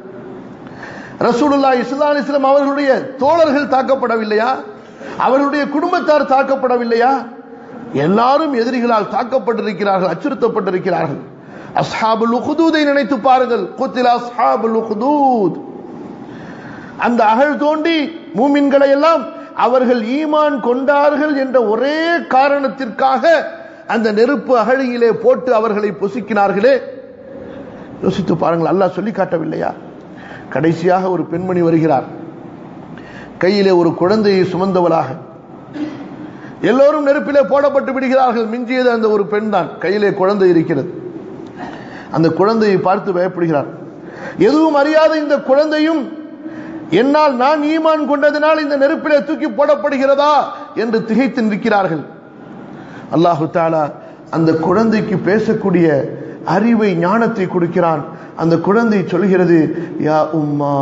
ரசூலுல்லாஹி ஸல்லல்லாஹு அலைஹி வஸல்லம் அவர்களுடைய தோழர்கள் தாக்கப்படவில்லையா அவர்களுடைய குடும்பத்தார் தாக்கப்படவில்லையா எல்லாரும் எதிரிகளால் தாக்கப்பட்டிருக்கிறார்கள் அச்சுறுத்தப்பட்டிருக்கிறார்கள் அஸ்ஹாபுல் உஹ்தூதை நினைத்து பாருங்கள் குத்தில அஸ்ஹாபுல் உஹ்தூத் அந்த அகழ் தோண்டி மூமின்களை எல்லாம் அவர்கள் ஈமான் கொண்டார்கள் என்ற ஒரே காரணத்திற்காக அந்த நெருப்பு அகழியிலே போட்டு அவர்களை பொசுக்கினார்களே யோசித்து பாருங்கள் அல்லாஹ் சொல்லி காட்டவில்லையா கடைசியாக ஒரு பெண்மணி வருகிறார் கையிலே ஒரு குழந்தையை சுமந்தவளாக எல்லோரும் நெருப்பிலே போடப்பட்டு விடுகிறார்கள் மிஞ்சியது அந்த ஒரு பெண் தான் கையிலே குழந்தை இருக்கிறது அந்த குழந்தையை பார்த்து பயப்படுகிறார் எதுவும் அறியாத இந்த குழந்தையும் என்னால் நான் ஈமான் கொண்டதினால் இந்த நெருப்பிலே தூக்கி போடப்படுகிறதா என்று திகைத்து நிற்கிறார்கள் அல்லாஹு தாலா அந்த குழந்தைக்கு பேசக்கூடிய அறிவை ஞானத்தை கொடுக்கிறான் அந்த குழந்தை சொல்கிறது யா உம்மா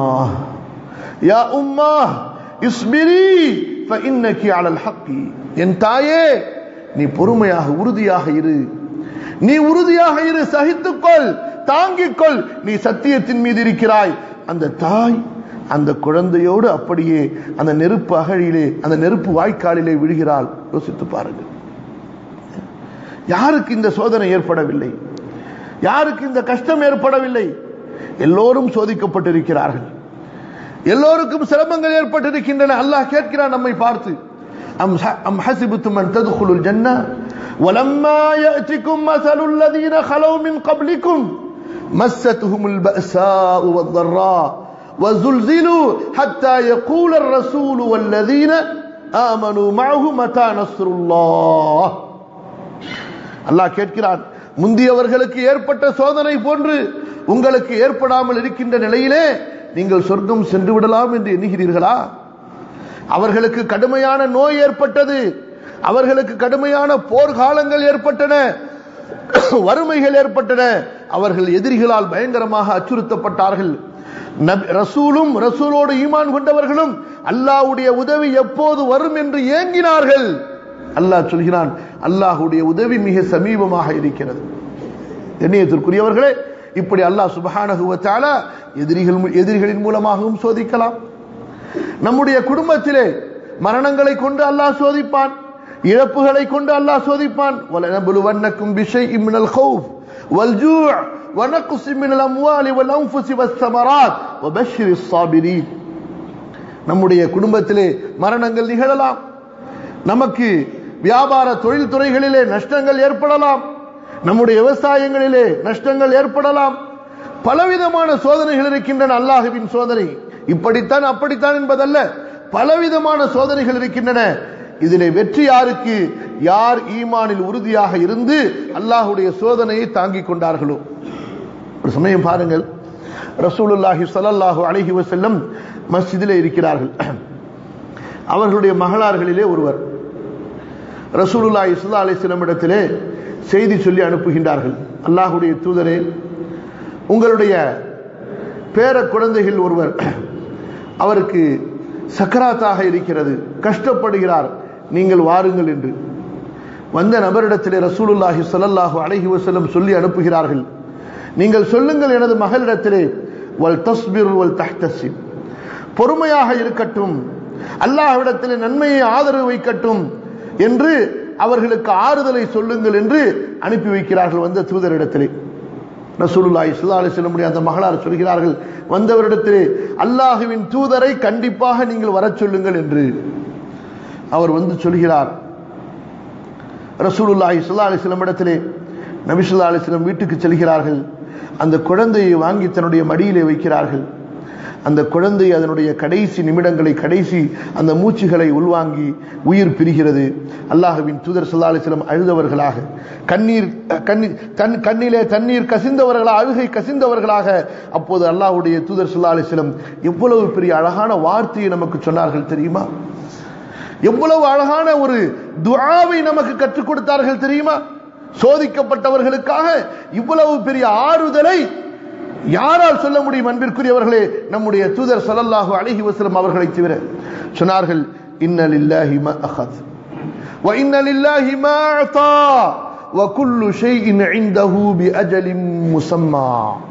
யா உம்மா இஸ்பிரி فإنك على الحق என் தாயே நீ பொறுமையாக உறுதியாக இரு நீ உறுதியாக இரு சகித்துக்கொள் தாங்கிக்கொள் நீ சத்தியத்தின் மீது இருக்கிறாய் அந்த தாய் அந்த குழந்தையோடு அப்படியே அந்த நெருப்பு அகழியிலே அந்த நெருப்பு வாய்க்காலிலே விழுகிறாள் யோசித்து பாருங்கள் யாருக்கு இந்த சோதனை ஏற்படவில்லை யாருக்கு இந்த கஷ்டம் ஏற்படவில்லை எல்லோரும் சோதிக்கப்பட்டிருக்கிறார்கள் எல்லோருக்கும் சிரமங்கள் ஏற்பட்டிருக்கின்றன அல்லாஹ் கேட்கிறான் நம்மை பார்த்து أم أم حسبتم أن تدخلوا الجنة ولما يأتكم مثل الذين خلوا من قبلكم مستهم البأساء والضراء وزلزلوا حتى يقول الرسول والذين آمنوا معه متى نصر الله அல்லாஹ் கேட்கிறான் முந்தியவர்களுக்கு ஏற்பட்ட சோதனை போன்று உங்களுக்கு ஏற்படாமல் இருக்கின்ற நிலையிலே நீங்கள் சொர்க்கம் சென்று விடலாம் என்று எண்ணுகிறீர்களா அவர்களுக்கு கடுமையான நோய் ஏற்பட்டது அவர்களுக்கு கடுமையான போர்க்காலங்கள் ஏற்பட்டன வறுமைகள் ஏற்பட்டன அவர்கள் எதிரிகளால் பயங்கரமாக அச்சுறுத்தப்பட்டார்கள் ரசூலும் ரசூலோடு ஈமான் கொண்டவர்களும் அல்லாஹ்வுடைய உதவி எப்போது வரும் என்று ஏங்கினார்கள் அல்லாஹ் சொல்கிறான் அல்லாஹுடைய உதவி மிக சமீபமாக இருக்கிறது எண்ணியத்திற்குரியவர்களே இப்படி அல்லாஹ் சுபஹானகுவத்தால எதிரிகள் எதிரிகளின் மூலமாகவும் சோதிக்கலாம் நம்முடைய குடும்பத்திலே மரணங்களை கொண்டு அல்லாஹ் சோதிப்பான் இழப்புகளை கொண்டு அல்லாஹ் சோதிப்பான் وَلَنَبْلُوَنَّكُمْ بِشَيْءٍ مِنَ الْخَوْفِ وَالْجُوعِ وَنَقْصٍ مِنَ الْأَمْوَالِ وَالْأَنْفُسِ وَالثَّمَرَاتِ وَبَشِّرِ الصَّابِرِينَ நம்முடைய குடும்பத்திலே மரணங்கள் நிகழலாம் நமக்கு வியாபார தொழில் துறைகளிலே நஷ்டங்கள் ஏற்படலாம் நம்முடைய விவசாயங்களிலே நஷ்டங்கள் ஏற்படலாம் பலவிதமான சோதனைகள் இருக்கின்றன அல்லாஹுவின் சோதனை இப்படித்தான் அப்படித்தான் என்பதல்ல பலவிதமான சோதனைகள் இருக்கின்றன இதிலே வெற்றி யாருக்கு யார் ஈமானில் உறுதியாக இருந்து அல்லாஹுடைய சோதனையை தாங்கிக் கொண்டார்களோ ஒரு சமயம் பாருங்கள் ரசூலுல்லாஹி ஸல்லல்லாஹு அலைஹி வஸல்லம் மஸ்ஜிதிலே இருக்கிறார்கள் அவர்களுடைய மகளார்களிலே ஒருவர் ரசூலுல்லாஹி ஸல்லல்லாஹு அலைஹி வஸல்லம் இடத்திலே செய்தி சொல்லி அனுப்புகின்றார்கள் அல்லாஹுடைய தூதரே உங்களுடைய பேர குழந்தைகள் ஒருவர் அவருக்கு சக்கராத்தாக இருக்கிறது கஷ்டப்படுகிறார் நீங்கள் வாருங்கள் என்று வந்த நபரிடத்திலே ரசூலுல்லாஹி ஸல்லல்லாஹு அலைஹி வஸல்லம் சொல்லி அனுப்புகிறார்கள் நீங்கள் சொல்லுங்கள் எனது மகளிடத்திலே வல் தஸ்பிர் வல் தஹ்தசிப் பொறுமையாக இருக்கட்டும் அல்லாஹ்விடத்திலே நன்மையை ஆதரவு வைக்கட்டும் என்று அவர்களுக்கு ஆறுதலை சொல்லுங்கள் என்று அனுப்பி வைக்கிறார்கள் வந்த தூதரிடத்திலே ரசூலுல்லாஹி ஸல்லல்லாஹு அலைஹி வஸல்லம் அந்த மகளார் சொல்கிறார்கள் வந்தவரிடத்திலே அல்லாஹுவின் தூதரை கண்டிப்பாக நீங்கள் வரச் சொல்லுங்கள் என்று அவர் வந்து சொல்கிறார் ரசூலுல்லாஹி ஸல்லல்லாஹு அலைஹி வஸல்லம் இடத்திலே நபி ஸல்லல்லாஹு அலைஹி வஸல்லம் வீட்டுக்கு செல்கிறார்கள் அந்த குழந்தையை வாங்கி தன்னுடைய மடியிலே வைக்கிறார்கள் அந்த குழந்தை அதனுடைய கடைசி நிமிடங்களை கடைசி அந்த மூச்சுகளை உள்வாங்கி உயிர் பிரிகிறது அல்லாஹுவின் தூதர் சல்லா அலிஸ்லம் அழுதவர்களாக கண்ணீர் கண்ணீர் தன் கண்ணிலே தண்ணீர் கசிந்தவர்களாக அழுகை கசிந்தவர்களாக அப்போது அல்லாஹுடைய தூதர் சல்லா அலிஸ்லம் எவ்வளவு பெரிய அழகான வார்த்தையை நமக்கு சொன்னார்கள் தெரியுமா எவ்வளவு அழகான ஒரு துஆவை நமக்கு கற்றுக் கொடுத்தார்கள் தெரியுமா சோதிக்கப்பட்டவர்களுக்காக இவ்வளவு பெரிய ஆறுதலை யாரால் சொல்ல முடியும் அன்பிற்குரியவர்களே நம்முடைய தூதர் ஸல்லல்லாஹு அலைஹி வஸல்லம் அவர்களை தவிர சொன்னார்கள் இன்ன லில்லாஹி மா அഖத் வ இன்ன லில்லாஹி மா அத்தா வ குல்லு ஷைஇன் இன்தஹு பிஅஜலின் முஸம்மா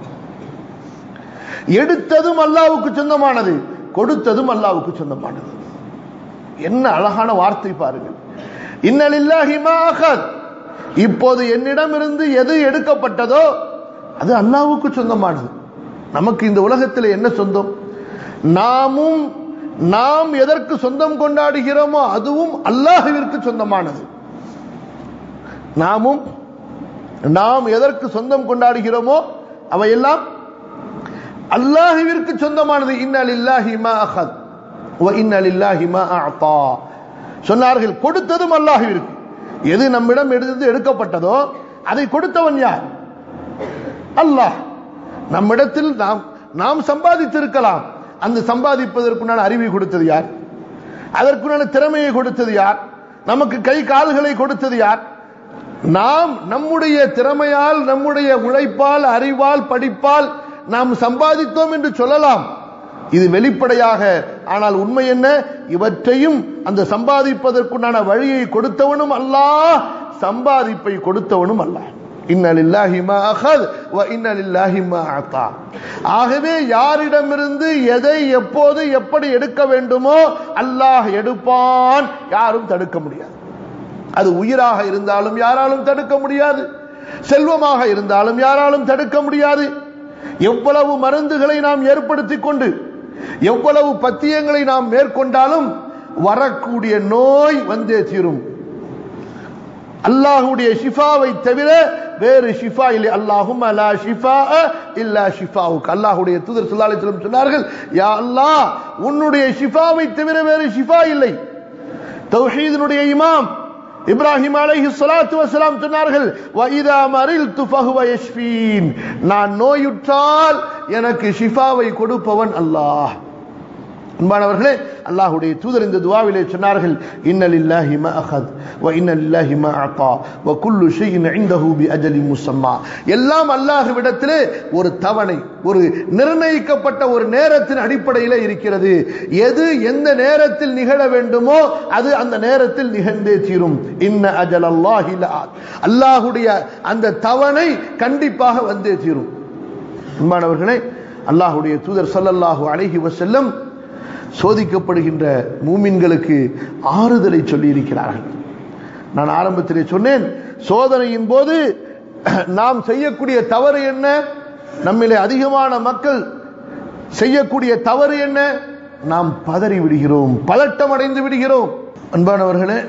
எடுத்ததும் அல்லாஹ்வுக்கு சொந்தமானது கொடுத்ததும் அல்லாஹ்வுக்கு சொந்தமானது என்ன அழகான வார்த்தை பாருங்கள் இன்ன லில்லாஹி மா அഖத் இப்போது என்னிடமிருந்து எது எடுக்கப்பட்டதோ அது அல்லாவுக்கு சொந்தமானது நமக்கு இந்த உலகத்தில் என்ன சொந்தம் நாமும் நாம் எதற்கு சொந்தம் கொண்டாடுகிறோமோ அதுவும் அல்லாஹுவிற்கு சொந்தமானது நாமும் நாம் எதற்கு சொந்தம் கொண்டாடுகிறோமோ அவையெல்லாம் அல்லாஹுவிற்கு சொந்தமானது இன்னலில்லாஹி மா அஹத் வ இன்னலில்லாஹி மா அஅதா சொன்னார்கள் கொடுத்ததும் அல்லாஹுவிற்கு எது நம்மிடம் எடுத்து எடுக்கப்பட்டதோ அதை கொடுத்தவன் யார் அல்லாஹ் நம்மிடத்தில் நாம் நாம் சம்பாதித்திருக்கலாம் அந்த சம்பாதிப்பதற்குண்டான அறிவை கொடுத்தது யார் அதற்குண்டான திறமையை கொடுத்தது யார் நமக்கு கை கால்களை கொடுத்தது யார் நாம் நம்முடைய திறமையால் நம்முடைய உழைப்பால் அறிவால் படிப்பால் நாம் சம்பாதித்தோம் என்று சொல்லலாம் இது வெளிப்படையாக ஆனால் உண்மை என்ன இவற்றையும் அந்த சம்பாதிப்பதற்குண்டான வழியை கொடுத்தவனும் அல்லாஹ் சம்பாதிப்பை கொடுத்தவனும் அல்லாஹ் ஆகவே யாரிடமிருந்து எதை எப்போது எப்படி எடுக்க வேண்டுமோ அல்லாஹ் எடுப்பான் யாரும் தடுக்க முடியாது அது உயிராக இருந்தாலும் யாராலும் தடுக்க முடியாது செல்வமாக இருந்தாலும் யாராலும் தடுக்க முடியாது எவ்வளவு மருந்துகளை நாம் ஏற்படுத்திக் கொண்டு எவ்வளவு பத்தியங்களை நாம் மேற்கொண்டாலும் வரக்கூடிய நோய் வந்தே தீரும் அல்லாஹுடைய ஷிஃபாவை தவிர வேறு ஷிஃபா இல்லை அல்லாஹும் அலா ஷிஃபா இல்லா ஷிஃபாவுக்கு அல்லாஹுடைய தூதர் சுல்லாலிஸ்லம் சொன்னார்கள் யா அல்லாஹ் உன்னுடைய ஷிஃபாவை தவிர வேறு ஷிஃபா இல்லை தௌஹீதனுடைய இமாம் இப்ராஹிம் அலைஹி ஸலாத்து வஸலாம் சொன்னார்கள் வஇதா மரில்து ஃபஹுவ யஷ்ஃபீன் நான் நோயுற்றால் எனக்கு ஷிஃபாவை கொடுப்பவன் அல்லாஹ் அன்பானவர்களே அல்லாஹ்வுடைய தூதர் இந்த துஆவிலே சொன்னார்கள் இன்னலில்லாஹி மா அഖத் வ இன்னலில்லாஹி மா அத்தா வ குல்லு ஷைஇன் இன்தஹு பி அஜலி முஸம்மா எல்லாம் அல்லாஹ்விடத்திலே ஒரு தவணை ஒரு நிர்ணயிக்கப்பட்ட ஒரு நேரத்தின் அடிப்படையில் இருக்கிறது எது எந்த நேரத்தில் நிகழ வேண்டுமோ அது அந்த நேரத்தில் நிகழ்ந்தே தீரும் இன்ன அஜல் அல்லாஹி அல்லாஹுடைய அந்த தவணை கண்டிப்பாக வந்தே தீரும் அன்பானவர்களே அல்லாஹுடைய தூதர் ஸல்லல்லாஹு அலைஹி வஸல்லம் சோதிக்கப்படுகின்ற மூமின்களுக்கு ஆறுதலை சொல்லி இருக்கிறார்கள் நான் ஆரம்பத்திலே சொன்னேன் சோதனையின் போது நாம் செய்யக்கூடிய தவறு என்ன நம்மிலே அதிகமான மக்கள் செய்யக்கூடிய தவறு என்ன நாம் பதறி விடுகிறோம் பதட்டம் அடைந்து விடுகிறோம் அன்பானவர்களே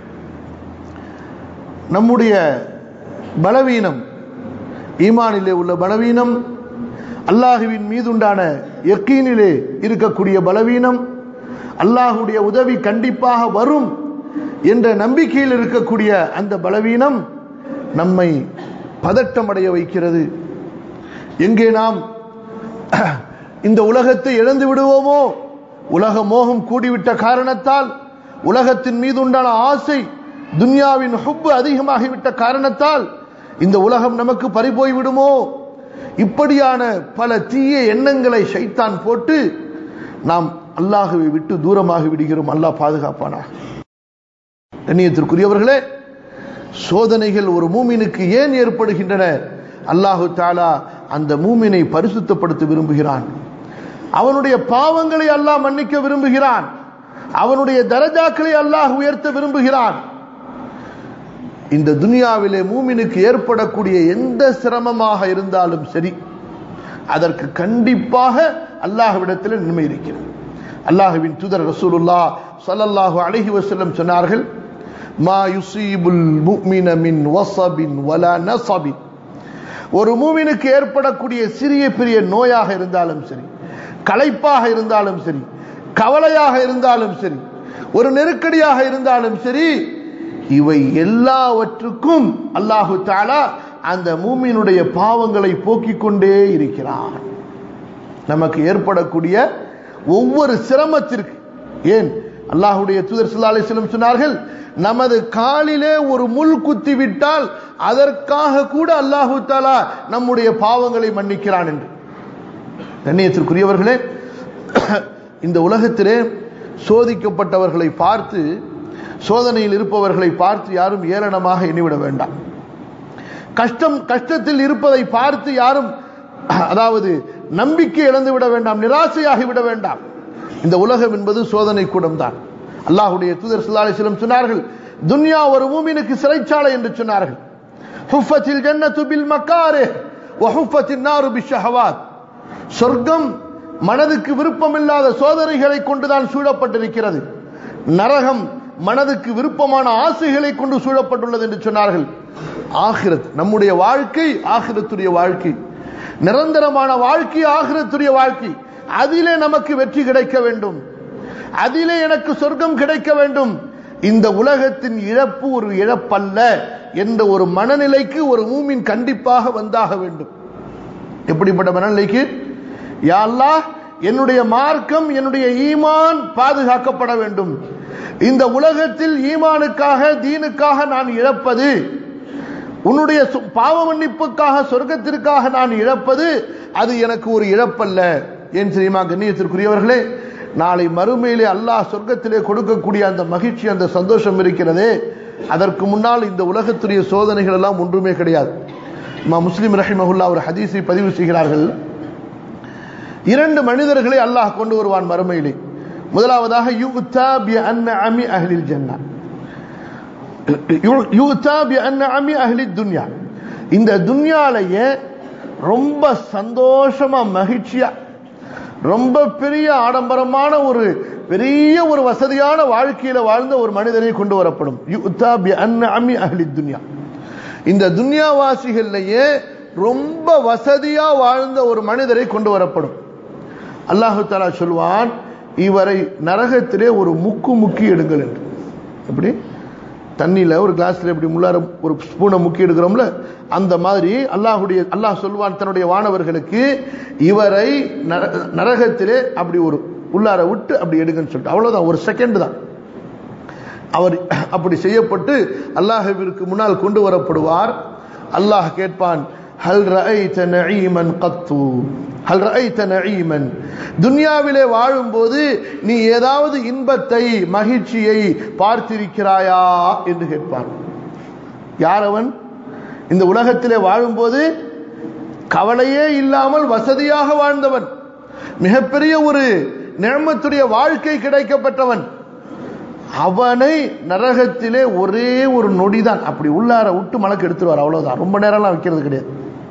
நம்முடைய பலவீனம் ஈமானிலே உள்ள பலவீனம் அல்லாஹுவின் மீதுண்டான எக்கீனிலே இருக்கக்கூடிய பலவீனம் அல்லாஹுடைய உதவி கண்டிப்பாக வரும் என்ற நம்பிக்கையில் இருக்கக்கூடிய அந்த பலவீனம் நம்மை பதட்டமடைய வைக்கிறது எங்கே நாம் இந்த உலகத்தை இழந்து விடுவோமோ உலக மோகம் கூடிவிட்ட காரணத்தால் உலகத்தின் மீது உண்டான ஆசை துன்யாவின் ஹுப்பு அதிகமாகிவிட்ட காரணத்தால் இந்த உலகம் நமக்கு பறிபோய் விடுமோ இப்படியான பல தீய எண்ணங்களை சைத்தான் போட்டு நாம் அல்லாஹுவை விட்டு தூரமாகி விடுகிறோம் அல்லாஹ் பாதுகாப்பானாக கண்ணியத்திற்குரியவர்களே சோதனைகள் ஒரு மூமினுக்கு ஏன் ஏற்படுகின்றன அல்லாஹு தாலா அந்த மூமினை பரிசுத்தப்படுத்த விரும்புகிறான் அவனுடைய பாவங்களை அல்லாஹ் மன்னிக்க விரும்புகிறான் அவனுடைய தரஜாக்களை அல்லாஹ் உயர்த்த விரும்புகிறான் இந்த துனியாவிலே மூமினுக்கு ஏற்படக்கூடிய எந்த சிரமமாக இருந்தாலும் சரி அதற்கு கண்டிப்பாக அல்லாஹ்விடத்தில் நன்மை இருக்கிறது அல்லாஹுவின் தூதர் ரசூலுல்லா ஸல்லல்லாஹு அலைஹி வஸல்லம் சொன்னார்கள் மா யுஸீபுல் முஃமின மின் வஸபின் வலா நஸபின் ஒரு மூமினுக்கு ஏற்படக்கூடிய சிறிய பெரிய நோயாக இருந்தாலும் சரி களைப்பாக இருந்தாலும் சரி கவலையாக இருந்தாலும் சரி ஒரு நெருக்கடியாக இருந்தாலும் சரி இவை எல்லாவற்றுக்கும் அல்லாஹு தாலா அந்த மூமியினுடைய பாவங்களை போக்கிக் கொண்டே இருக்கிறான் நமக்கு ஏற்படக்கூடிய ஒவ்வொரு சிரமத்திற்கு ஏன் அல்லாஹுடைய தூதர் சுல்லா அலிஸ்லம் சொன்னார்கள் நமது காலிலே ஒரு முள் குத்தி விட்டால் அதற்காக கூட அல்லாஹு தாலா நம்முடைய பாவங்களை மன்னிக்கிறான் என்று கண்ணியத்திற்குரியவர்களே இந்த உலகத்திலே சோதிக்கப்பட்டவர்களை பார்த்து சோதனையில் இருப்பவர்களை பார்த்து யாரும் ஏளனமாக எண்ணிவிட வேண்டாம் கஷ்டம் கஷ்டத்தில் இருப்பதை பார்த்து யாரும் அதாவது நம்பிக்கை இழந்து விட வேண்டாம் நிராசையாகி விட வேண்டாம் இந்த உலகம் என்பது சோதனை கூடம் தான் அல்லாஹுடைய தூதர் சுல்லாலிசிலம் சொன்னார்கள் துன்யா ஒரு மூமினுக்கு சிறைச்சாலை என்று சொன்னார்கள் ஹுஃபத்தில் ஜன்னத்து பில் மக்காரே வஹுஃபத்தின் நாரு பிஷஹவாத் சொர்க்கம் மனதுக்கு விருப்பமில்லாத சோதனைகளை கொண்டுதான் சூழப்பட்டிருக்கிறது நரகம் மனதுக்கு விருப்பமான ஆசைகளை கொண்டு சூழப்பட்டுள்ளது என்று சொன்னார்கள் ஆகிரத் நம்முடைய வாழ்க்கை ஆகிரத்துடைய வாழ்க்கை நிரந்தரமான வாழ்க்கை ஆகிரத்துடைய வாழ்க்கை அதிலே நமக்கு வெற்றி கிடைக்க வேண்டும் அதிலே எனக்கு சொர்க்கம் கிடைக்க வேண்டும் இந்த உலகத்தின் இழப்பு ஒரு இழப்பல்ல என்ற ஒரு மனநிலைக்கு ஒரு மூமின் கண்டிப்பாக வந்தாக வேண்டும் எப்படிப்பட்ட மனநிலைக்கு யாழ்லா என்னுடைய மார்க்கம் என்னுடைய ஈமான் பாதுகாக்கப்பட வேண்டும் இந்த உலகத்தில் ஈமானுக்காக தீனுக்காக நான் இழப்பது உன்னுடைய பாவ மன்னிப்புக்காக சொர்க்கத்திற்காக நான் இழப்பது அது எனக்கு ஒரு இழப்பல்ல ஏன் தெரியுமா கண்ணியத்திற்குரியவர்களே நாளை மறுமையிலே அல்லாஹ் சொர்க்கத்திலே கொடுக்கக்கூடிய அந்த மகிழ்ச்சி அந்த சந்தோஷம் இருக்கிறதே அதற்கு முன்னால் இந்த உலகத்துடைய சோதனைகள் எல்லாம் ஒன்றுமே கிடையாது முஸ்லிம் ரஹிமஹுல்லா ஒரு ஹதீஸை பதிவு செய்கிறார்கள் இரண்டு மனிதர்களை அல்லாஹ் கொண்டு வருவான் மறுமையிலே முதலாவதாக யுக்தா பி அன்ன அமி அஹ்லில் ஜன்னா யுக்தா பி அன்ன அமி அஹ்லித் துன்யா இந்த துன்யாலேயே ரொம்ப சந்தோஷமா மகிழ்ச்சியா ரொம்ப பெரிய ஆடம்பரமான ஒரு பெரிய ஒரு வசதியான வாழ்க்கையில வாழ்ந்த ஒரு மனிதனை கொண்டு வரப்படும் யுக்தா பி அன்ன அமி அஹ்லித் துன்யா இந்த துன்யாவாசிகள்லயே ரொம்ப வசதியா வாழ்ந்த ஒரு மனிதரை கொண்டு வரப்படும் அல்லாஹு தாலா சொல்வான் இவரை நரகத்திலே ஒரு முக்கு முக்கி எடுங்கள் என்று எப்படி தண்ணியில ஒரு கிளாஸ்ல எப்படி முள்ளார ஒரு ஸ்பூனை முக்கி எடுக்கிறோம்ல அந்த மாதிரி அல்லாஹுடைய அல்லாஹ் சொல்வான் தன்னுடைய வானவர்களுக்கு இவரை நரகத்திலே அப்படி ஒரு உள்ளார விட்டு அப்படி எடுங்கன்னு சொல்லிட்டு அவ்வளவுதான் ஒரு செகண்ட் தான் அவர் அப்படி செய்யப்பட்டு அல்லாஹுவிற்கு முன்னால் கொண்டு வரப்படுவார் அல்லாஹ் கேட்பான் ஹல் ரஐத நஈமன் கத்து ஹல் ரஐத நஈமன் துன்யாவிலே வாழும்போது நீ ஏதாவது இன்பத்தை மகிழ்ச்சியை பார்த்திருக்கிறாயா என்று கேட்பான் யார் அவன் இந்த உலகத்திலே வாழும்போது கவலையே இல்லாமல் வசதியாக வாழ்ந்தவன் மிகப்பெரிய ஒரு நிழமத்துடைய வாழ்க்கை கிடைக்கப்பட்டவன் அவனை நரகத்திலே ஒரே ஒரு நொடிதான் அப்படி உள்ளார விட்டு மலக்கு எடுத்துருவார் அவ்வளவுதான் ரொம்ப நேரம்லாம் வைக்கிறது கிடையாது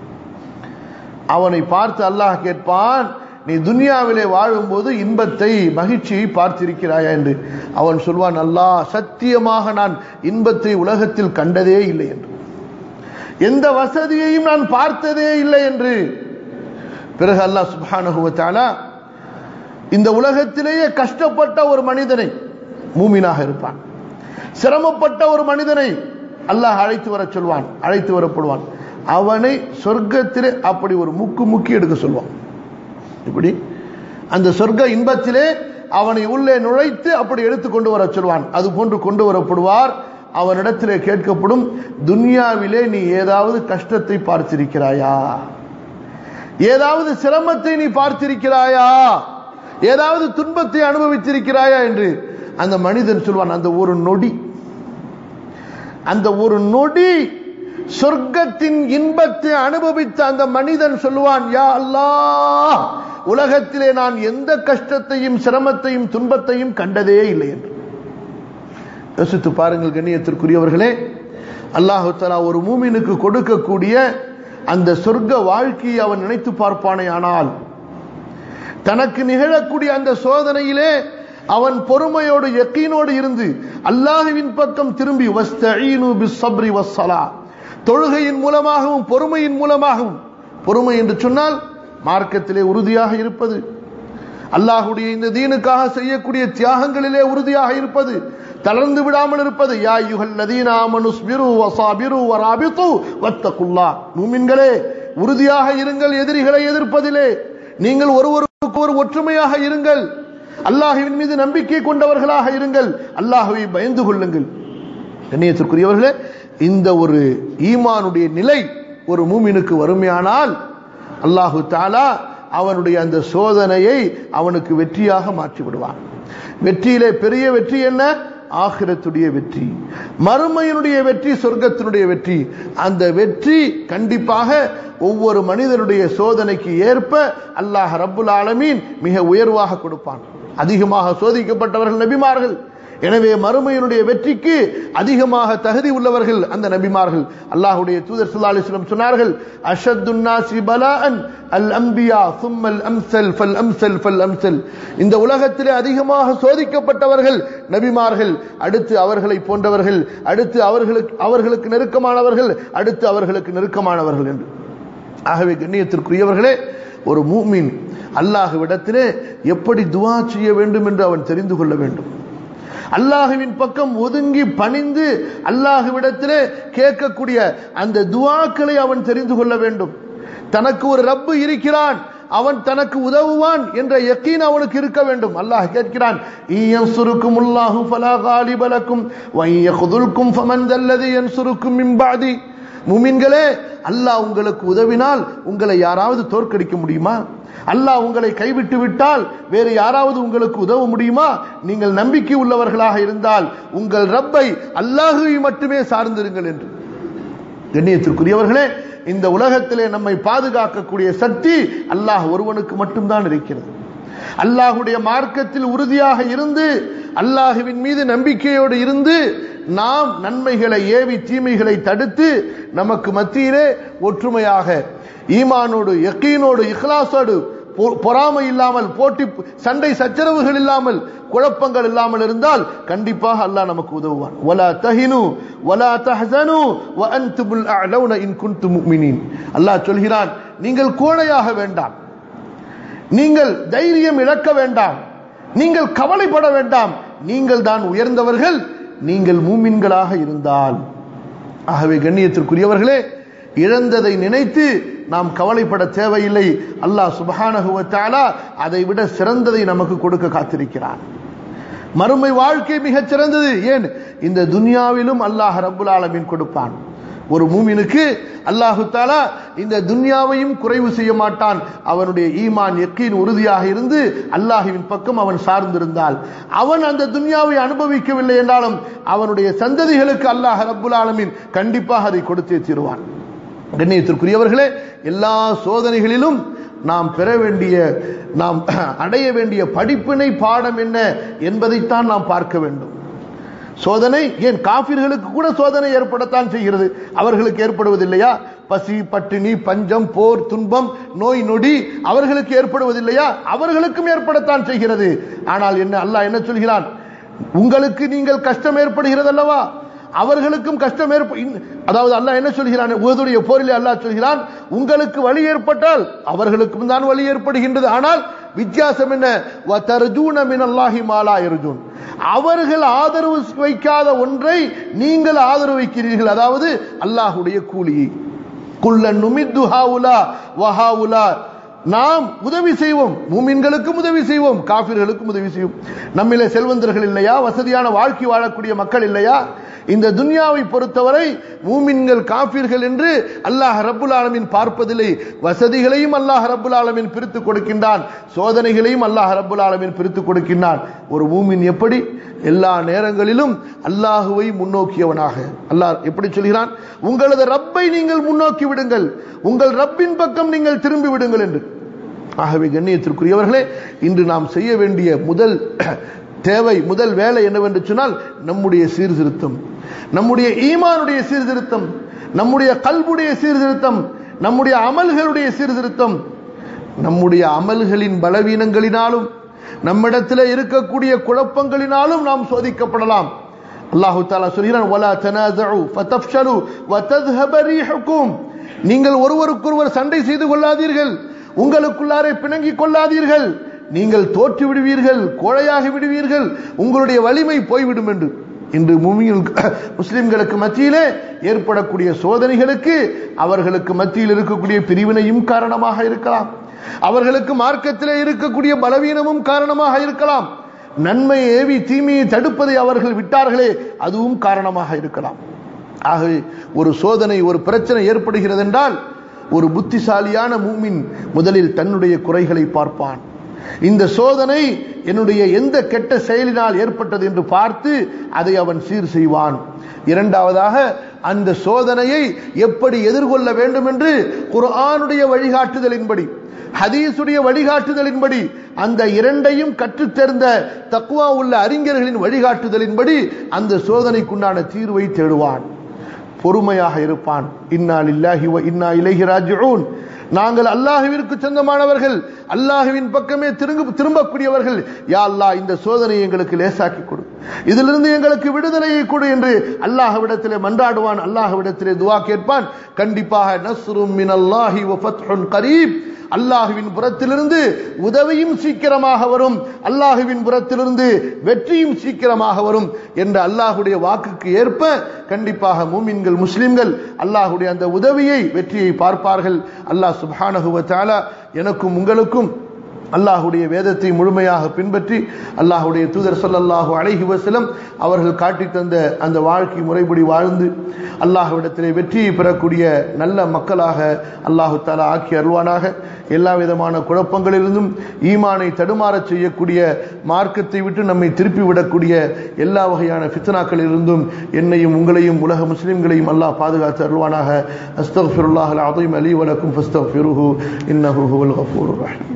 அவனை பார்த்து அல்லாஹ் கேட்பான் நீ துன்யாவிலே வாழும்போது இன்பத்தை மகிழ்ச்சியை பார்த்திருக்கிறாயா என்று அவன் சொல்வான் அல்லாஹ் சத்தியமாக நான் இன்பத்தை உலகத்தில் கண்டதே இல்லை என்று எந்த வசதியையும் நான் பார்த்ததே இல்லை என்று பிறகு அல்லாஹ் சுபானுகுவத்தாலா இந்த உலகத்திலேயே கஷ்டப்பட்ட ஒரு மனிதனை மூமினாக இருப்பான் சிரமப்பட்ட ஒரு மனிதனை அல்லாஹ் அழைத்து வர சொல்வான் அழைத்து வரப்படுவான் அவனை சொர்க்கத்திலே அப்படி ஒரு முக்கு முக்கி எடுக்க சொல்வான் இப்படி அந்த சொர்க்க இன்பத்திலே அவனை உள்ளே நுழைத்து அப்படி எடுத்து கொண்டு வர சொல்வான் அது போன்று கொண்டு வரப்படுவார் அவனிடத்திலே கேட்கப்படும் துன்யாவிலே நீ ஏதாவது கஷ்டத்தை பார்த்திருக்கிறாயா ஏதாவது சிரமத்தை நீ பார்த்திருக்கிறாயா ஏதாவது துன்பத்தை அனுபவித்திருக்கிறாயா என்று அந்த மனிதன் சொல்வான் அந்த ஒரு நொடி அந்த ஒரு நொடி சொர்க்கத்தின் இன்பத்தை அனுபவித்த அந்த மனிதன் சொல்லுவான் யா அல்லாஹ் உலகத்திலே நான் எந்த கஷ்டத்தையும் சிரமத்தையும் துன்பத்தையும் கண்டதே இல்லை என்று யோசித்து பாருங்கள் கண்ணியத்திற்குரியவர்களே அல்லாஹு தலா ஒரு மூமினுக்கு கொடுக்கக்கூடிய அந்த சொர்க்க வாழ்க்கையை அவன் நினைத்து பார்ப்பானே ஆனால் தனக்கு நிகழக்கூடிய அந்த சோதனையிலே அவன் பொறுமையோடு யக்கீனோடு இருந்து அல்லாஹுவின் பக்கம் திரும்பி வஸ்தஈனு பிஸ்ஸப்ரி வஸ்ஸலா தொழுகையின் மூலமாகவும் பொறுமையின் மூலமாகவும் பொறுமை என்று சொன்னால் மார்க்கத்திலே உறுதியாக இருப்பது அல்லாஹுடைய இந்த தீனுக்காக செய்யக்கூடிய தியாகங்களிலே உறுதியாக இருப்பது தளர்ந்து விடாமல் இருப்பது யா யுகல் லதீனாமனுஸ்பிரு வசாபிரு வராபித்து வத்தகுல்லா மூமின்களே உறுதியாக இருங்கள் எதிரிகளை எதிர்ப்பதிலே நீங்கள் ஒருவருக்கு ஒரு ஒற்றுமையாக இருங்கள் அல்லாஹுவின் மீது நம்பிக்கை கொண்டவர்களாக இருங்கள் அல்லாஹுவை பயந்து கொள்ளுங்கள் கண்ணியத்திற்குரியவர்களே இந்த ஒரு ஈமானுடைய நிலை ஒரு மூமினுக்கு வறுமையானால் அல்லாஹு தாலா அவனுடைய அந்த சோதனையை அவனுக்கு வெற்றியாக மாற்றி விடுவான் வெற்றியிலே பெரிய வெற்றி என்ன ஆகிரத்துடைய வெற்றி மறுமையினுடைய வெற்றி சொர்க்கத்தினுடைய வெற்றி அந்த வெற்றி கண்டிப்பாக ஒவ்வொரு மனிதனுடைய சோதனைக்கு ஏற்ப அல்லாஹ் ரப்புல் ஆலமீன் மிக உயர்வாக கொடுப்பான் அதிகமாக சோதிக்கப்பட்டவர்கள் நபிமார்கள் எனவே மறுமையினுடைய வெற்றிக்கு அதிகமாக தகுதி உள்ளவர்கள் அந்த நபிமார்கள் அல்லாஹுடைய தூதர் ஸல்லல்லாஹு அலைஹி வஸல்லம் சொன்னார்கள் அஷத்துன்னாசி பலாஅன் அல் அம்பியா சும்மல் அம்சல் ஃபல் அம்சல் ஃபல் அம்சல் இந்த உலகத்திலே அதிகமாக சோதிக்கப்பட்டவர்கள் நபிமார்கள் அடுத்து அவர்களை போன்றவர்கள் அடுத்து அவர்களுக்கு அவர்களுக்கு நெருக்கமானவர்கள் அடுத்து அவர்களுக்கு நெருக்கமானவர்கள் என்று ஆகவே கண்ணியத்திற்குரியவர்களே ஒரு மூமின் அல்லாஹ்விடத்திலே எப்படி துவா செய்ய வேண்டும் என்று அவன் தெரிந்து கொள்ள வேண்டும் அல்லாஹுவின் பக்கம் ஒதுங்கி பணிந்து அல்லாஹுவிடத்திலே கேட்கக்கூடிய அந்த துவாக்களை அவன் தெரிந்து கொள்ள வேண்டும் தனக்கு ஒரு ரப்பு இருக்கிறான் அவன் தனக்கு உதவுவான் என்ற யக்கீன் அவனுக்கு இருக்க வேண்டும் அல்லாஹ் கேட்கிறான் ஈயன்சுருக்கும் உல்லாஹு ஃபலா காலிபலக்கும் வையகுதுல்கும் ஃபமன் தல்லதி யன்சுருக்கும் மிம்பாதி முமின்களே அல்லாஹ் உங்களுக்கு உதவினால் உங்களை யாராவது தோற்கடிக்க முடியுமா அல்லாஹ் உங்களை கைவிட்டு விட்டால் வேறு யாராவது உங்களுக்கு உதவ முடியுமா நீங்கள் நம்பிக்கை உள்ளவர்களாக இருந்தால் உங்கள் ரப்பை அல்லாஹுவை மட்டுமே சார்ந்திருங்கள் என்று கண்ணியத்திற்குரியவர்களே இந்த உலகத்திலே நம்மை பாதுகாக்கக்கூடிய சக்தி அல்லாஹ் ஒருவனுக்கு மட்டும்தான் இருக்கிறது அல்லாஹுடைய மார்க்கத்தில் உறுதியாக இருந்து அல்லாஹுவின் மீது நம்பிக்கையோடு இருந்து நாம் நன்மைகளை ஏவி தீமைகளை தடுத்து நமக்கு மத்தியிலே ஒற்றுமையாக ஈமானோடு யக்கீனோடு இஹ்லாசோடு பொறாமை இல்லாமல் போட்டி சண்டை சச்சரவுகள் இல்லாமல் குழப்பங்கள் இல்லாமல் இருந்தால் கண்டிப்பாக அல்லாஹ் நமக்கு உதவுவான் வலா தஹினு வலா தஹசனு வ அன்துமுல் அலௌன இன் குன்தும் முஃமினீன் அல்லாஹ் சொல்கிறான் நீங்கள் கோழையாக வேண்டாம் நீங்கள் தைரியம் இழக்க வேண்டாம் நீங்கள் கவலைப்பட வேண்டாம் நீங்கள் தான் உயர்ந்தவர்கள் நீங்கள் மூமின்களாக இருந்தால் ஆகவே கண்ணியத்திற்குரியவர்களே இழந்ததை நினைத்து நாம் கவலைப்பட தேவையில்லை அல்லாஹ் சுபஹானகுவத்தாலா அதை விட சிறந்ததை நமக்கு கொடுக்க காத்திருக்கிறான் மறுமை வாழ்க்கை மிகச் சிறந்தது ஏன் இந்த துன்யாவிலும் அல்லாஹ் ரப்புல் ஆலமீன் கொடுப்பான் ஒரு மூமினுக்கு அல்லாஹு தாலா இந்த துன்யாவையும் குறைவு செய்ய மாட்டான் அவனுடைய ஈமான் எக்கீன் உறுதியாக இருந்து அல்லாஹுவின் பக்கம் அவன் சார்ந்திருந்தால் அவன் அந்த துன்யாவை அனுபவிக்கவில்லை என்றாலும் அவனுடைய சந்ததிகளுக்கு அல்லாஹ் ரப்புல் ஆலமீன் கண்டிப்பாக அதை கொடுத்தே தீருவான் கண்ணியத்திற்குரியவர்களே எல்லா சோதனைகளிலும் நாம் பெற வேண்டிய நாம் அடைய வேண்டிய படிப்பினை பாடம் என்ன என்பதைத்தான் நாம் பார்க்க வேண்டும் சோதனை ஏன் காபிர்களுக்கு கூட சோதனை ஏற்படத்தான் செய்கிறது அவர்களுக்கு ஏற்படுவதில்லையா பசி பட்டினி பஞ்சம் போர் துன்பம் நோய் நொடி அவர்களுக்கு ஏற்படுவதில்லையா அவர்களுக்கும் ஏற்படத்தான் செய்கிறது ஆனால் என்ன அல்லாஹ் என்ன சொல்கிறான் உங்களுக்கு நீங்கள் கஷ்டம் ஏற்படுகிறது அல்லவா அவர்களுக்கும் கஷ்டம் ஏற்ப அதாவது அல்லாஹ் என்ன சொல்கிறான் உகதுடைய போரிலே அல்லாஹ் சொல்கிறான் உங்களுக்கு வழி ஏற்பட்டால் அவர்களுக்கும் தான் வழி ஏற்படுகின்றது ஆனால் வித்தியாசம் என்ன வதர்ஜூன மின் அல்லாஹி மாலா இருஜூன் அவர்கள் ஆதரவு வைக்காத ஒன்றை நீங்கள் ஆதரவு வைக்கிறீர்கள் அதாவது அல்லாஹுடைய கூலியை குல்ல நுமித்து ஹாவுலா வஹாவுலா நாம் உதவி செய்வோம் மூமின்களுக்கும் உதவி செய்வோம் காபிர்களுக்கும் உதவி செய்வோம் நம்மிலே செல்வந்தர்கள் இல்லையா வசதியான வாழ்க்கை வாழக்கூடிய மக்கள் இல்லையா இந்த துன்யாவை பொறுத்தவரை மூமின்கள் காபீர்கள் என்று அல்லாஹ் ரப்புல் ஆலமின் பார்ப்பதில்லை வசதிகளையும் அல்லாஹ் ரப்புல் ஆலமின் பிரித்து கொடுக்கின்றான் சோதனைகளையும் அல்லாஹ் ரப்புல் ஆலமின் பிரித்து கொடுக்கின்றான் ஒரு மூமின் எப்படி எல்லா நேரங்களிலும் அல்லாஹுவை முன்னோக்கியவனாக அல்லாஹ் எப்படி சொல்கிறான் உங்களது ரப்பை நீங்கள் முன்னோக்கி விடுங்கள் உங்கள் ரப்பின் பக்கம் நீங்கள் திரும்பி விடுங்கள் என்று ஆகவே கண்ணியத்திற்குரியவர்களே இன்று நாம் செய்ய வேண்டிய முதல் தேவை முதல் வேலை என்னவென்று சொன்னால் நம்முடைய சீர்திருத்தம் நம்முடைய ஈமானுடைய சீர்திருத்தம் நம்முடைய கல்புடைய சீர்திருத்தம் நம்முடைய அமல்களுடைய சீர்திருத்தம் நம்முடைய அமல்களின் பலவீனங்களினாலும் நம்மிடத்தில் இருக்கக்கூடிய குழப்பங்களினாலும் நாம் சோதிக்கப்படலாம் அல்லாஹு தாலா சொல்கிறான் வலா தனாதஉ ஃபதஃப்ஷலு வதذهب ريحكم நீங்கள் ஒருவருக்கொருவர் சண்டை செய்து கொள்ளாதீர்கள் உங்களுக்குள்ளாரே பிணங்கிக் கொள்ளாதீர்கள் நீங்கள் தோற்று விடுவீர்கள் கோழையாகி விடுவீர்கள் உங்களுடைய வலிமை போய்விடும் என்று இன்று முமியில் முஸ்லிம்களுக்கு மத்தியிலே ஏற்படக்கூடிய சோதனைகளுக்கு அவர்களுக்கு மத்தியில் இருக்கக்கூடிய பிரிவினையும் காரணமாக இருக்கலாம் அவர்களுக்கு மார்க்கத்திலே இருக்கக்கூடிய பலவீனமும் காரணமாக இருக்கலாம் நன்மை ஏவி தீமையை தடுப்பதை அவர்கள் விட்டார்களே அதுவும் காரணமாக இருக்கலாம் ஆகவே ஒரு சோதனை ஒரு பிரச்சனை ஏற்படுகிறது என்றால் ஒரு புத்திசாலியான மூமின் முதலில் தன்னுடைய குறைகளை பார்ப்பான் இந்த சோதனை என்னுடைய எந்த கெட்ட செயலினால் ஏற்பட்டது என்று பார்த்து அதை அவன் சீர் செய்வான் இரண்டாவதாக அந்த சோதனையை எப்படி எதிர்கொள்ள வேண்டும் என்று குர்ஆனுடைய வழிகாட்டுதலின்படி ஹதீஸுடைய வழிகாட்டுதலின்படி அந்த இரண்டையும் கற்றுத்தெரிந்த தக்குவா உள்ள அறிஞர்களின் வழிகாட்டுதலின்படி அந்த சோதனைக்குண்டான தீர்வை தேடுவான் பொறுமையாக இருப்பான் இன்னா லில்லாஹி வ இன்னா இலைஹி ராஜிஊன் நாங்கள் அல்லாஹுவிற்கு சொந்தமானவர்கள் அல்லாஹுவின் பக்கமே திரும்ப திரும்பக்கூடியவர்கள் யா அல்லாஹ் இந்த சோதனையை எங்களுக்கு லேசாக்கி கொடு இதிலிருந்து எங்களுக்கு விடுதலையை கொடு என்று அல்லாஹ்விடத்திலே மன்றாடுவான் அல்லாஹ்விடத்திலே துவா கேட்பான் கண்டிப்பாக நஸ்ரும் மின் அல்லாஹி வ ஃபத்ஹுன் கரீப் அல்லாஹுவின் புறத்திலிருந்து உதவியும் சீக்கிரமாக வரும் அல்லாஹுவின் புறத்திலிருந்து வெற்றியும் சீக்கிரமாக வரும் என்ற அல்லாஹுடைய வாக்குக்கு ஏற்ப கண்டிப்பாக மூமின்கள் முஸ்லிம்கள் அல்லாஹுடைய அந்த உதவியை வெற்றியை பார்ப்பார்கள் அல்லாஹ் சுப்ஹானஹு வ தஆலா எனக்கும் உங்களுக்கும் அல்லாஹுடைய வேதத்தை முழுமையாக பின்பற்றி அல்லாஹுடைய தூதர் ஸல்லல்லாஹு அலைஹி வஸல்லம் அவர்கள் காட்டி தந்த அந்த வாழ்க்கை முறைப்படி வாழ்ந்து அல்லாஹ்விடத்திலே வெற்றியை பெறக்கூடிய நல்ல மக்களாக அல்லாஹு தாலா ஆக்கி அருள்வானாக எல்லா விதமான குழப்பங்களிலிருந்தும் ஈமானை தடுமாறச் செய்யக்கூடிய மார்க்கத்தை விட்டு நம்மை திருப்பி விடக்கூடிய எல்லா வகையான ஃபித்னாக்களிலிருந்தும் என்னையும் உங்களையும் உலக முஸ்லிம்களையும் அல்லாஹ் பாதுகாத்து அருள்வானாக அஸ்தக்ஃபிருல்லாஹ் அல் அதீம் அலி வலக்கும் ஃபஸ்தக்ஃபிருஹு இன்னஹு ஹுவல் கஃபூருர் ரஹீம்